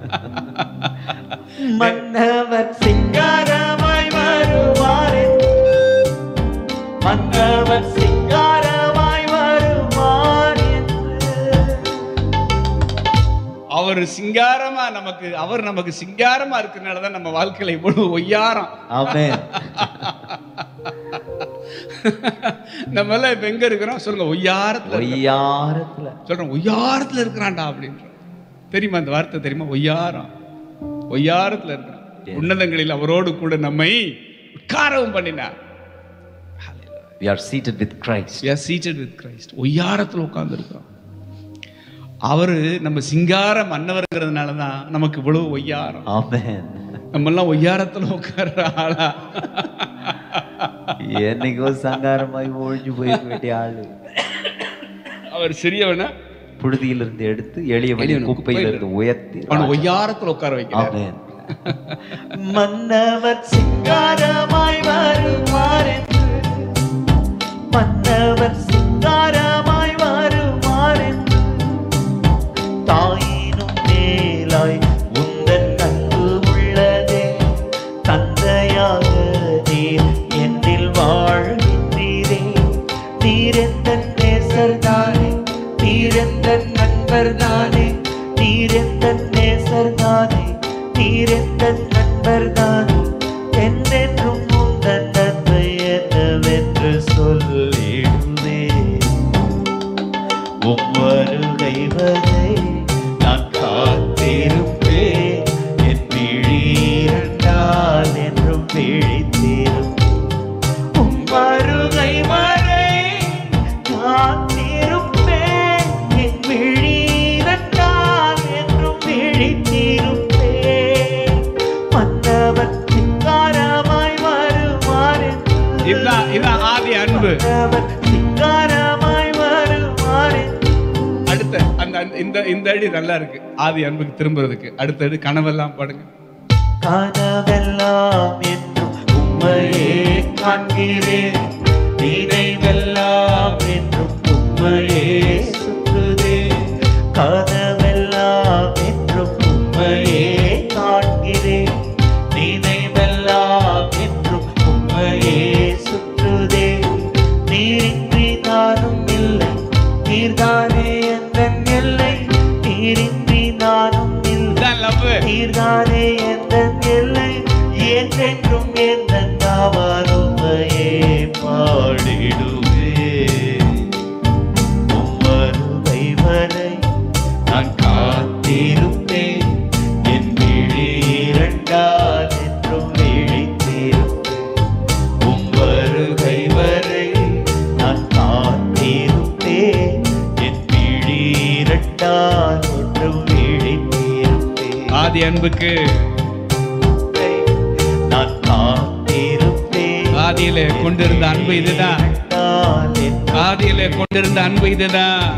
மன்னவர் சிங்காரமாய் வருவார் மன்னவர் சிங்காரமாய் வருவார் என்று அவர் சிங்காரமா நமக்கு அவர் நமக்கு சிங்காரமா இருக்கிறனால தான் நம்ம வாழ்க்கையில இவ்வளவு ஒய்யாரம் ஆமென் நம்ம எல்லாம் இப்ப எங்க இருக்கிறோம் சொல்லுங்க ஒய்யாரத்துல இருக்கிறோம். ஒய்யாரத்துல சொல்றோம் ஒய்யாரத்துல இருக்கிறான்டா அப்படின்ற தெரியுமா அந்த வார்த்தை தெரியுமா ஒய்யாரம் ஒய்யாரத்துல இருக்கிறான் உன்னதங்களில் அவரோடு கூட நம்மை உட்காரவும் பண்ணினார் we are seated with Christ we are seated with Christ ஒய்யாரத்துல உட்கார்ந்து இருக்கிறோம் அவரு நம்ம சிங்கார மன்னவர்ங்கிறதுனால தான் நமக்கு இவ்வளவு ஒய்யாரம் ஆமென் நம்ம எல்லாம் ஒய்யாரத்துல உட்கார்ற ஆளா என்னைக்கோ சங்காரமாய் ஒழிஞ்சு போயிருக்க வேண்டிய ஆளு அவர் சிறியவனா புழுதியிலிருந்து எடுத்து எளியவனை எளியவனை குப்பையிலிருந்து உயர்த்தி அவனை ஒய்யாரத்துல உட்கார வைக்கிறார் ஆமென் மன்னவர் சிங்காரமாய் வருவார் என்று மன்னவர் சிங்காரமாய் வருவார் என்று தாயினும் மேலாய் உந்தன் அன்பு உள்ளதே தந்தையாக நீர் என்னில் வாழ்கின்றீரே நீரெந்த நேசர்தானே நீரெந்த நண்பர்தானே நீரெந்த நேசர்தானே நீரெந்த நண்பர்தானே என்றென்றும் உந்தன் நன்மை என்னவென்று சொல்லிடுவே உம் வருகை வரை நான் காத்திருப்பேன் என் விழியிருந்தால் என்றும் விழித்திருப்பேன் உம் வருகை வரை காத்திருப்பேன் என் விழியிருந்தால் என்றும் விழித்திருப்பேன் மன்னவர் சிங்காரமாய் வருவார் என்று இதுதான் இதுதான் ஆதி அன்பு மன்னவர் சிங்காரமாய் வருவார் என்று அடுத்த அந்த அந்த- இந்த இந்த அடி நல்லா இருக்கு ஆதி அன்புக்கு திரும்புறதுக்கு அடுத்த அடி கனவெல்லாம் பாடுங்க கனவெல்லாம் என்றும் உம்மையே காண்கிறேன் நினைவெல்லாம் என்றும் உம்மையே சுற்றுதே கனவெல்லாம் என்றும் உம்மையே காண்கிறேன் நினைவெல்லாம் என்றும் உம்மையே சுற்றுதே நீரின்றி நானும் இல்லை நீர்தானே எந்த எல்லை நீரின்றி நானும் இல்லை இதான் லவ் நீர்தானே எந்த எல்லை என்றென்றும் எந்த நாவாருமையே பாடிடுவே உம்மருகை வரை நான் காத்திருப்பேன் என் விழி இரண்டால் என்றும் விழித்திருப்பேன் உம் வருகை வரை நான் காத்திருப்பேன் என் விழி இரண்டால் என்றும் விழித்திருப்பேன் ஆதி அன்புக்கு நான் காத்திருப்பேன் ஆதியிலே கொண்டிருந்த அன்பு இதுதான் இரண்டால் என்றும் ஆதியிலே கொண்டிருந்த அன்பு இதுதான்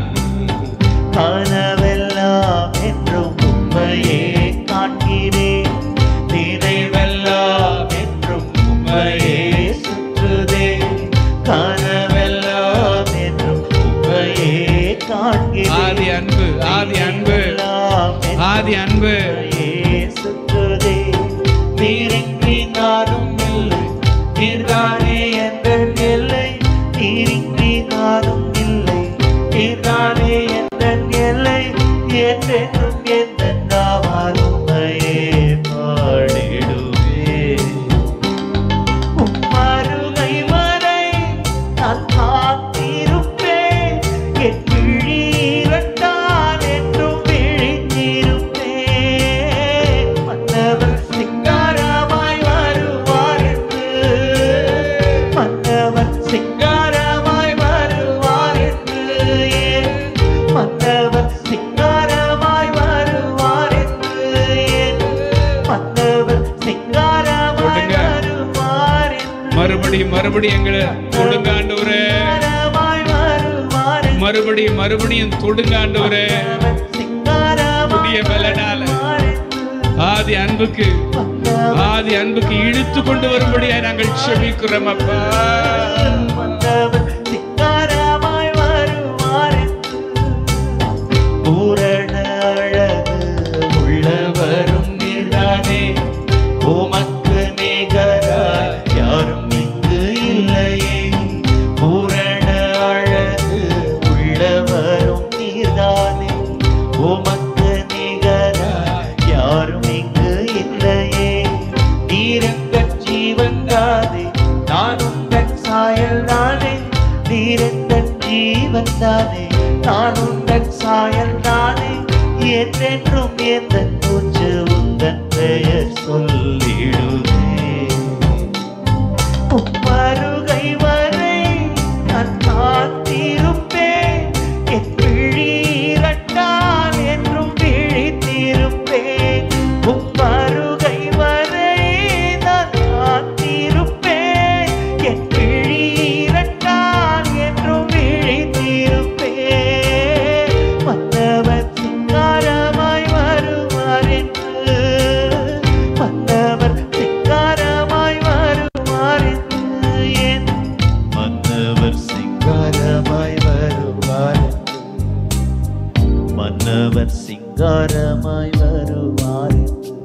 கனவெல்லாம் என்றும் உண்மையே காண்கிறேன் நினைவெல்லாம் என்றும் உண்மையே சுற்றுதே கனவெல்லாம் என்றும் உண்மையே காண்கிறேன் ஆதி அன்பு ஆதி அன்பு எல்லாம் என்றும் ஆதி அன்பு உம்மையே சுற்றுதே நீரின்றி நானும் இல்லை நீர்தானே என்ற எல்லை நீரின்றி நானும் இல்லை நீர்தானே என்ற எல்லை என்றென்றும் எந்த நாவாருமையே பாடிடுவே உம்மருகை வரை நான் காத்திருப்பேன் என் விழி இரண்டால் என்றும் விழித்திருப்பேன் மன்னவர் சிங்காரமாய் வருவார் என்று மன்னவர் சிங்காரமாய் வருவார் என்று என் மன்னவர் சிங்காரமாய் வருவார் என்று என் மன்னவர் சிங்காரமாய் கொடுங்க. வருவார் என்று மறுபடியும் மறுபடியும் எங்களை தொடுங்க ஆண்டவரே சிங்காரமாய் வருவார் என்று மறுபடியும் மறுபடியும் தொடுங்க ஆண்டவரே புதிய பலனால ஆதி அன்புக்கு ஆதி அன்புக்கு இழுத்து கொண்டு வரும்படியா நாங்கள் செபிக்கிறோம் அப்பா சிங்காரமாய் வருவார் என்று வந்தானே நான் உந்தன் சாயல் தானே என்றென்றும் எந்த மூச்சு உந்தன் பெயர் சொல்லிடுவே உம்மருகை வரை நான் காத்திருப்பேன் என் விழி இரண்டால் என்றும் விழித்திருப்பேன் உம்மருகை வரை நான் காத்திருப்பேன் என் விழி இரண்டால் என்றும் விழித்திருப்பேன் மன்னவர் சிங்காரமாய் வருவார் என்று மன்னவர் சிங்காரமாய் வருவார் என்று என் மன்னவர் சிங்காரமாய் வருவார் என்று. மன்னவர் சிங்காரமாய் வருவார் என்று.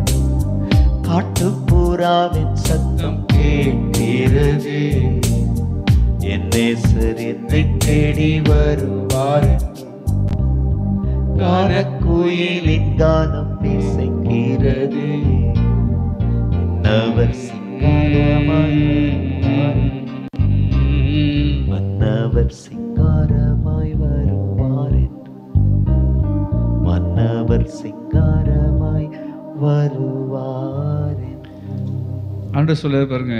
காட்டுப்புறாவின் சத்தம் கேட்கிறது என் நேசர் என்னை தேடி வருவார் என்று. கானக்குயிலின் கானம் இசைக்கிறது மன்னவர் சிங்காரமாய் வருவார் மன்னவர் சிங்காரமாய் வருவார் என்று. மன்னவர் சிங்காரமாய் வருவார் என்று. ஆண்டு சொல்ல பாருங்க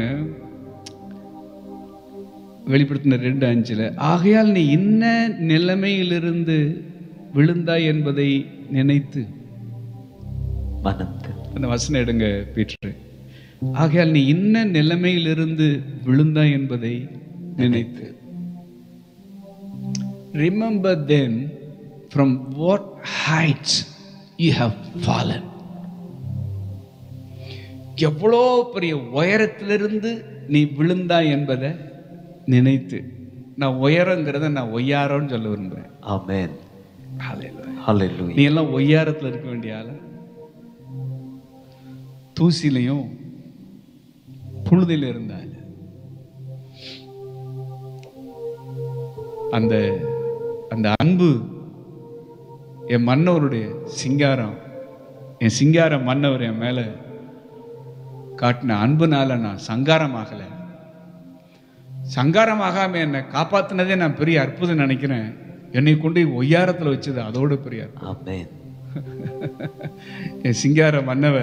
வெளிப்படுத்தின ரெண்டு அஞ்சுல ஆகையால் நீ இன்ன நிலைமையிலிருந்து விழுந்தாய் என்பதை நினைத்து மனம் திரு- அந்த வசனம் எடுங்க பீட்ரு ஆகையால் நீ இன்ன நிலைமையிலிருந்து விழுந்தாய் என்பதை நினைத்து remember then from what heights you have fallen எவ்வளோ பெரிய உயரத்திலிருந்து நீ விழுந்தாய் என்பதை நினைத்து நான் உயரங்கிறத நான் ஒய்யாரோன்னு சொல்ல விரும்புகிறேன் ஆமென் Hallelujah. ஹalleluya நீ எல்லாம் ஒய்யாரத்தில் இருக்க வேண்டிய ஆள தூசிலையும் புழுதில இருந்தாள் அந்த அந்த அன்பு என் மன்னவருடைய சிங்காரம் என் சிங்கார மன்னவர் என் மேல காட்டின அன்புனால நான் சங்காரமாகல சங்காரமாகாம என்னை காப்பாத்தினதே நான் பெரிய அற்புதம் நினைக்கிறேன் என்னை கொண்டு ஒய்யாரத்துல வச்சது அதோட பெரிய அற்புதம். ஆமென் என் சிங்கார மன்னவ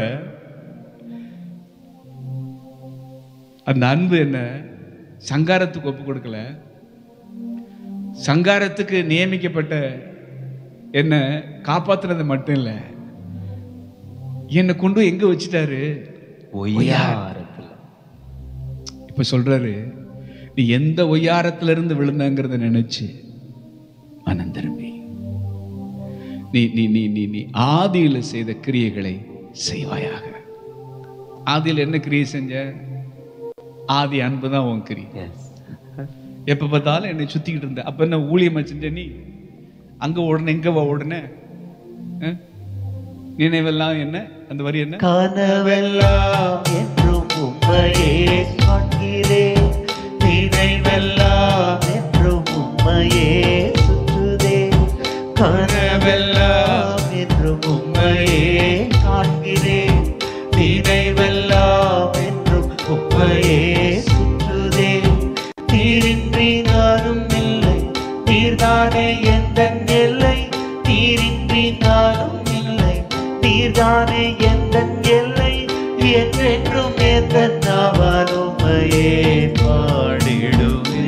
அந்த அன்பு என்ன சங்காரத்துக்கு ஒப்பு கொடுக்கல சங்காரத்துக்கு நியமிக்கப்பட்ட என்ன காப்பாத்துனது மட்டும் இல்லை என்னை கொண்டு எங்க வச்சுட்டாரு ஒய்யாரத்துல இப்ப சொல்றாரு நீ எந்த ஒய்யாரத்துல இருந்து விழுந்தங்கிறத நினைச்சு மனம் திரும்பி நீ நீ நீ நீ நீ ஆதியில செய்த கிரியைகளை செய்வாயாக ஆதியில் என்ன கிரியை செஞ்ச ஆதி அன்பு தான் உன் கிரி எஸ் எப்ப பார்த்தாலும் என்னை சுத்திக்கிட்டு இருந்த அப்ப என்ன ஊழியம் செஞ்ச நீ அங்க உடனே எங்க வா உடனே அஹ்? நினைவெல்லாம் என்ன அந்த வரி என்ன கனவெல்லாம் என்றும் உம்மையே காண்கிறேன் நினைவெல்லாம் என்றும் உம்மையே சுற்றுதே கனவெல்லாம் என்றும் உம்மையே காண்கிறேன் நினைவெல்லாம் என்றும் உம்மையே சுற்றுதே நீரின்றி நானும் இல்லை நீர்தானே எந்த எல்லை நீரின்றி நானும் இல்லை நீர்தானே எந்த எல்லை என்றென்றும் எந்த நாவலுமையே பாடிடுவே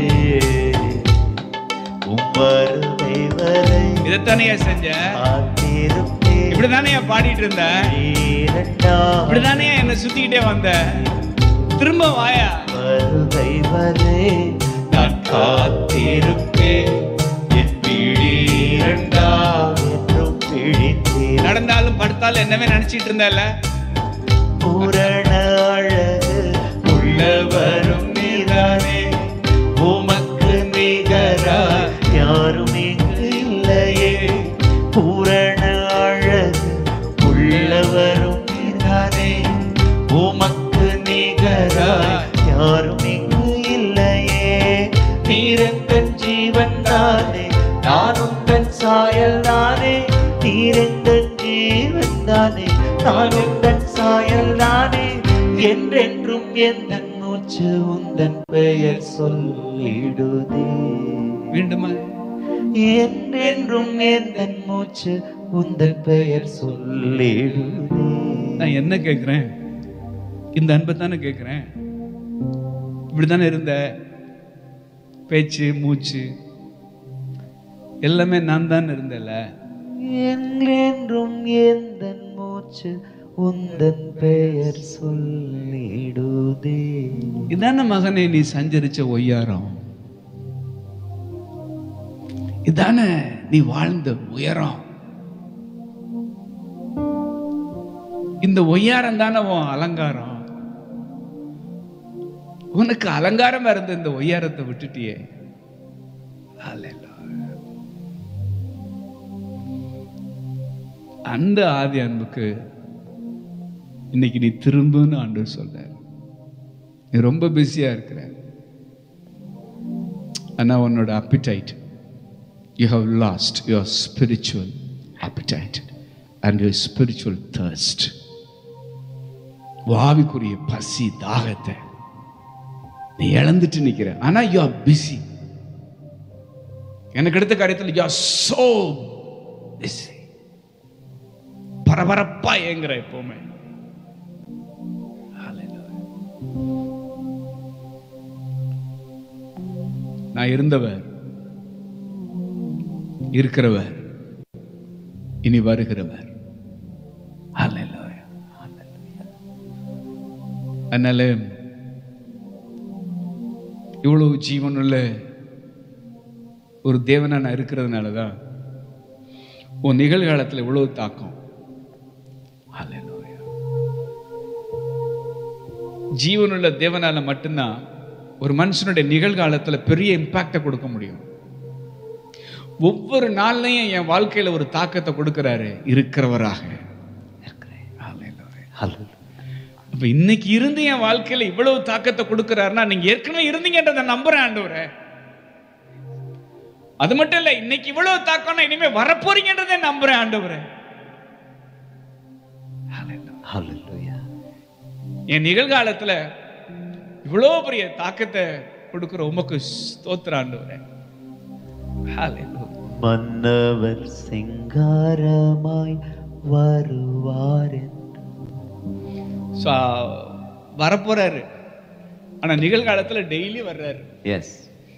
உம்மருமை வரை இதைத்தானே செஞ்ச காத்திருப்பே இப்படிதானே பாடிட்டு இருந்த இரண்டாம் இப்படிதானே என்ன சுத்திக்கிட்டே வந்த திரும்ப வாயா வருகை வரை நான் காத்திருப்பேன் என் விழி இரண்டாம் என்றும் பிழித்தேன் நடந்தாலும் படுத்தாலும் என்னவே நினைச்சிட்டு இருந்தல பூரண அழகு உள்ளவரும் நீதானே உமக்கு நிகரா யாரும் இங்கு இல்லையே பூரண அழகு உள்ளவரும் நீதானே உமக்கு நிகரா யாரும் இங்கு இல்லையே நீரந்தன் ஜீவன் தானே நானும் தன் சாயல் தானே நீரந்தன் ஜீவன் தானே நானும் தன் சாயல் தானே என்றென்றும் எந்த மூச்சு உந்தன் பெயர் சொல்லிடுதே மீண்டுமா என்றென்றும் எந்தன் மூச்சு உந்தன் பெயர் சொல்லிடுதே நான் என்ன கேட்குறேன் இந்த அன்பை தானே கேட்குறேன் இப்படி தானே இருந்த பேச்சு மூச்சு எல்லாமே நான் தான் இருந்தேன்ல என்றென்றும் எந்தன் மூச்சு உந்தன் பெயர் சொல்லிடுதே இதான மகனே நீ சஞ்சரிச்ச ஒய்யாரம் இதானே நீ வாழ்ந்த உயரம் இந்த ஒய்யாரம் தானே உன் அலங்காரம் உனக்கு அலங்காரமா இருந்த இந்த ஒய்யாரத்தை விட்டுட்டியே Hallelujah. அந்த ஆதி அன்புக்கு இன்னைக்கு நீ திரும்புன்னு ஆண்டவர் சொல்றார் நீ ரொம்ப பிஸியா இருக்கிற ஆனா உன்னோட appetite you have lost your spiritual appetite and your spiritual thirst வாவிக்குரிய பசி தாகத்தை நீ இழந்துட்டு நிக்கிற ஆனா யூ ஆர் பிஸி எனக்கு எடுத்த காரியத்தில் யூ ஆர் சோ பிஸி பரபரப்பா ஏங்குற எப்பவுமே நான் இருந்தவர் இருக்கிறவர் இனி வருகிறவர் Hallelujah. Hallelujah. அதனால இவ்வளவு ஜீவனுள்ள ஒரு தேவனா நான் இருக்கிறதுனால தான் உன் நிகழ்காலத்தில் இவ்வளவு தாக்கம் Hallelujah. ஜீவனுள்ள தேவனால மட்டும்தான் ஒரு மனுஷனுடைய நிகழ்காலத்துல பெரிய இம்பாக்டை கொடுக்க முடியும் ஒவ்வொரு நாள்லையும் என் வாழ்க்கையில ஒரு தாக்கத்தை கொடுக்கிறாரு இருக்கிறவராக Hallelujah. Hallelujah. அப்ப இன்னைக்கு இருந்து என் வாழ்க்கையில இவ்வளவு தாக்கத்தை கொடுக்கிறாருன்னா நீங்க ஏற்கனவே இருந்தீங்கன்றதை நம்புறேன் ஆண்டவரே அது மட்டும் இல்ல இன்னைக்கு இவ்வளவு தாக்கம்னா இனிமே வரப்போறீங்கன்றதை நம்புறேன் ஆண்டவரே Hallelujah. என் நிகழ்காலத்துல இவ்வளோ பெரிய தாக்கத்தை கொடுக்கிற உமக்கு ஸ்தோத்திர ஆண்டவரே Hallelujah. மன்னவர் சிங்காரமாய் வருவார் என்று So, வரப்போறாரு ஆனா நிகழ்காலத்துல டெய்லி வர்றாரு எஸ்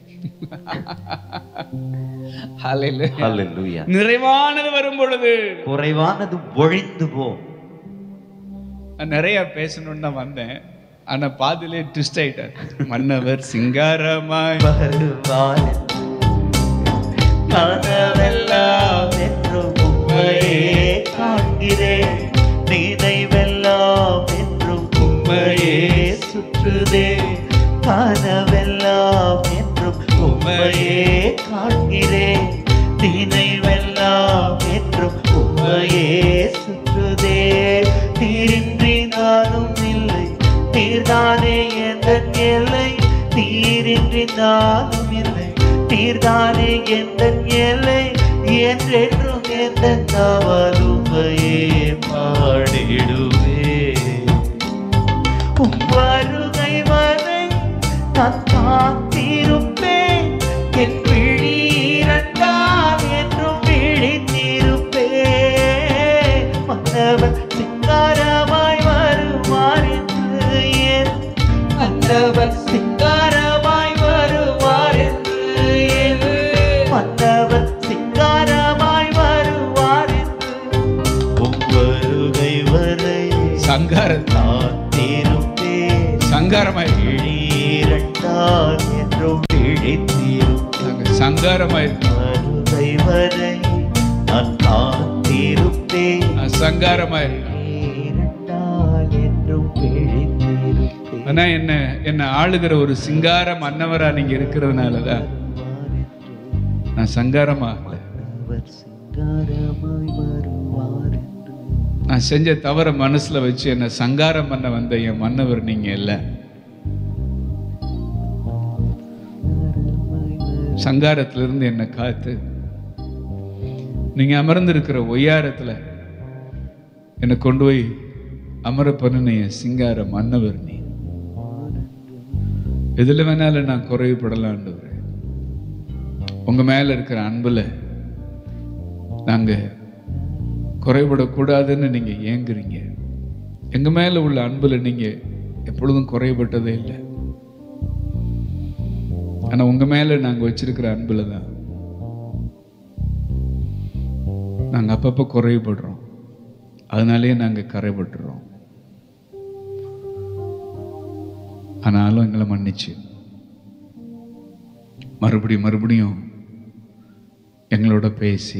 Hallelujah. ஹalleluya நிறைவானது வரும் பொழுது குறைவானது ஒழிந்து போ நான் நிறைய பேசணும்னு தான் வந்தேன் ஆனா பாதிலே ட்விஸ்ட் ஆயிட்டார் மன்னவர் சிங்காரமாய் வருவார் கனவெல்லாம் என்றும் உம்மையே காண்கிறேன் நினைவெல்லாம் என்றும் உம்மையே சுற்றுதே கனவெல்லாம் என்றும் உம்மையே காண்கிறேன் நினைவெல்லாம் என்றும் உம்மையே சுற்றுதே நீரின்றி நானும் இல்லை நீர்தானே எந்த எல்லை நீரின்றி நானும் இல்லை நீர்தானே எந்த எல்லை என்றென்றும் எந்த தவறுமையே பாடிடுவே உம் வருகை வரை நான் காத்திருப்பேன் என் விழி இரண்டால் என்றும் விழித்திருப்பேன் மன்னவன் சிங்காரமாய் வருவார் என்று என் மன்னவன் சிங்காரமாய் வருவார் என்று என் மன்னவன் சிங்காரமாய் வருவார் என்று உம் வருகை வரை சங்கார காத்திருப்பேன் சங்காரமாய் இரண்டால் என்றும் பிழைத்திருப்பேன் சங்காரமாய் வருகை வரை நான் காத்திருப்பேன் நான் சங்காரமாய் இரண்டால் என்றும் பிழைத்திருப்பேன் ஆனா என்ன என்ன ஆளுகிற ஒரு சிங்கார மன்னவரா நீங்க இருக்கிறதுனாலதான் நான் சங்காரமா அவர் சிங்காரமாய் வருவார் என்று நான் செஞ்ச தவற மனசுல வச்சு என்ன சங்காரம் பண்ண வந்த என் மன்னவர் நீங்க இல்ல சங்காரத்திலிருந்து என்னை காத்து நீங்க அமர்ந்திருக்கிற ஒய்யாரத்துல என்னை கொண்டு போய் அமர பண்ணின என் சிங்கார மன்னவர் நீ எதுல வேணாலும் நான் குறைவுபடலான்னு உங்க மேல இருக்கிற அன்புல நாங்க குறைபடக்கூடாதுன்னு நீங்க ஏங்குறீங்க எங்க மேல உள்ள அன்புல நீங்க எப்பொழுதும் குறைபட்டதே இல்லை ஆனா உங்க மேல நாங்க வச்சிருக்கிற அன்புல தான் நாங்க அப்பப்ப குறைபடுறோம் அதனாலேயே நாங்க கரைபட்டுறோம் ஆனாலும் எங்களை மன்னிச்சு மறுபடியும் மறுபடியும் எங்களோட பேசி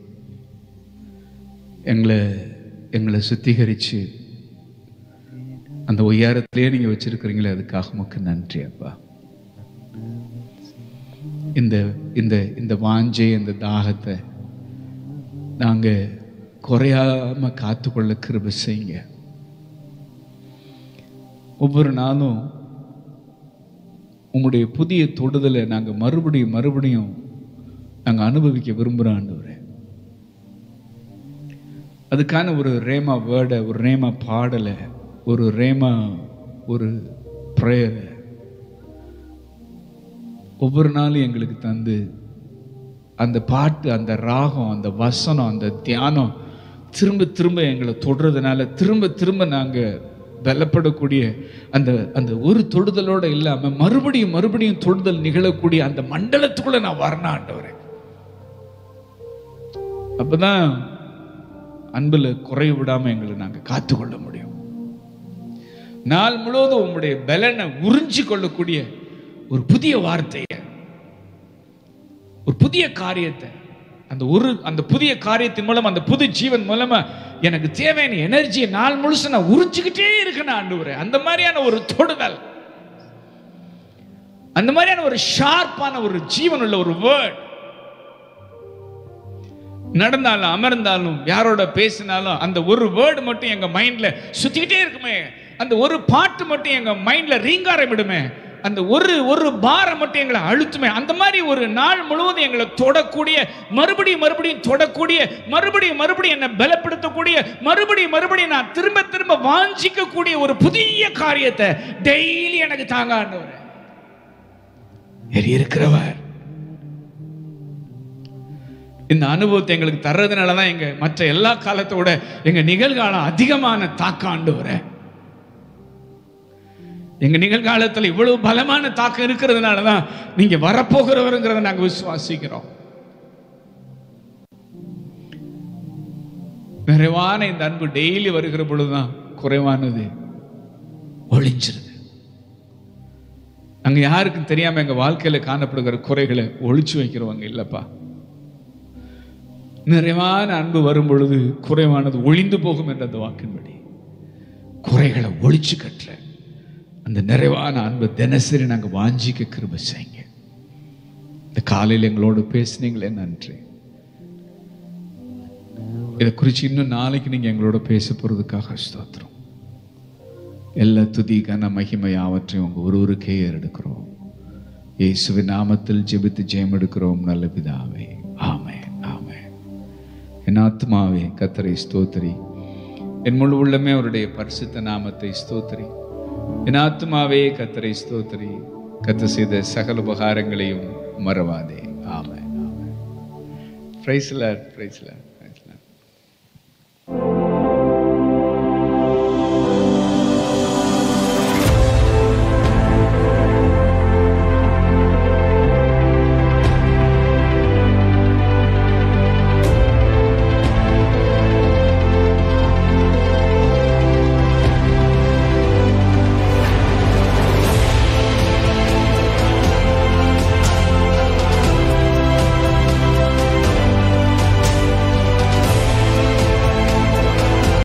எங்களை எங்களை சுத்திகரிச்சு அந்த உயரத்திலே நீங்க வச்சிருக்கிறீங்களே அதுக்காக உமக்கு நன்றி அப்பா இந்த இந்த இந்த வாஞ்சை இந்த தாகத்தை நாங்க குறையாம காத்துக்கொள்ள கிருபை செய்யுங்க ஒவ்வொரு நாளும் உம்முடைய புதிய தொடுதலை நாங்க மறுபடியும் மறுபடியும் நாங்க அனுபவிக்க விரும்புகிறோம் ஆண்டவரே அதுக்கான ஒரு ரேமா வேர்டை ஒரு ரேமா பாடலை ஒரு ரேமா ஒரு ப்ரேயரை ஒவ்வொரு நாளும் எங்களுக்கு தந்து அந்த பாட்டு அந்த ராகம் அந்த வசனம் அந்த தியானம் திரும்ப திரும்ப எங்களை தொடுறதுனால திரும்ப திரும்ப நாங்கள் பலப்படக்கூடிய அந்த அந்த ஒரு தொடுதலோட இல்லாம மறுபடியும் மறுபடியும் தொடுதல் நிகழக்கூடிய அந்த மண்டலத்துக்குள்ள நான் வரணும் ஆண்டவரே அப்பதான் அன்புல குறை விடாம எங்களை நாங்க காத்துக்கொள்ள முடியும் நாள் முழுவதும் உங்களுடைய பலனை உறிஞ்சி கொள்ளக்கூடிய ஒரு புதிய வார்த்தையை ஒரு புதிய காரியத்தை அந்த ஒரு அந்த புதிய காரியத்தின் மூலம் அந்த புது ஜீவன் மூலமா எனக்கு தேவையான எனர்ஜியை நாள் முழுசு நான் உறிஞ்சிக்கிட்டே இருக்கேன் ஆண்டவரே அந்த மாதிரியான ஒரு தொடுதல் அந்த மாதிரியான ஒரு ஷார்ப்பான ஒரு ஜீவன் உள்ள ஒரு வேர்ட் நடந்தாலும் அமர்ந்தாலும் யாரோட பேசினாலும் அந்த ஒரு வேர்டு மட்டும் எங்க மைண்ட்ல சுத்திக்கிட்டே இருக்குமே அந்த ஒரு பாட்டு மட்டும் எங்க மைண்ட்ல ரீங்காரம் விடுமே அந்த ஒரு ஒரு பாரம் மட்டும் எங்களை அழுத்துமே அந்த மாதிரி ஒரு நாள் முழுவதும் எங்களை தொடக்கூடிய மறுபடியும் மறுபடியும் தொடக்கூடிய மறுபடியும் மறுபடியும் என்னை பலப்படுத்தக்கூடிய மறுபடியும் மறுபடியும் நான் திரும்ப திரும்ப வாஞ்சிக்கக்கூடிய ஒரு புதிய காரியத்தை டெய்லி எனக்கு தாங்க ஆண்டவர் இருக்கிறவர் இந்த அனுபவத்தை எங்களுக்கு தர்றதுனால தான் எங்க மற்ற எல்லா காலத்தோட எங்க நிகழ்காலம் அதிகமான தாக்கம் ஆண்டவரே எங்க நிகழ்காலத்தில் இவ்வளவு பலமான தாக்கம் இருக்கிறதுனால தான் நீங்க வரப்போகிறவருங்கிறத நாங்க விசுவாசிக்கிறோம் நிறைவான இந்த அன்பு டெய்லி வருகிற பொழுதுதான் குறைவானது ஒளிஞ்சிருது நாங்க யாருக்கும் தெரியாம எங்க வாழ்க்கையில காணப்படுகிற குறைகளை ஒழிச்சு வைக்கிறவங்க இல்லப்பா நிறைவான அன்பு வரும் பொழுது குறைவானது ஒளிந்து போகும் என்ற அந்த வாக்கின்படி குறைகளை ஒழிச்சு கட்டுற அந்த நிறைவான அன்பை தினசரி நாங்கள் வாஞ்சிக்க கிருப செய்யுங்க இந்த காலையில் எங்களோடு பேசுனீங்களே நன்றி இதை குறித்து இன்னும் நாளைக்கு நீங்கள் எங்களோட பேச போகிறதுக்காக ஸ்தோத்திரம் எல்லா துதி கன மகிமை யாவற்றையும் உங்கள் ஒருவருக்கே எடுக்கிறோம் இயேசுவின் நாமத்தில் ஜெபித்து ஜெயம் எடுக்கிறோம் நல்ல பிதாவே ஆமென் ஆமென் என் ஆத்மாவே கத்தரை ஸ்தோத்திரி என் முழு உள்ளமே அவருடைய பரிசுத்த நாமத்தை ஸ்தோத்திரி என் ஆத்மாவே கத்தரை ஸ்தோத்திரி கத்த செய்த சகல உபகாரங்களையும் மறவாதே ஆமென் ஆமென் பிரைஸ்லார் பிரைஸ்லார்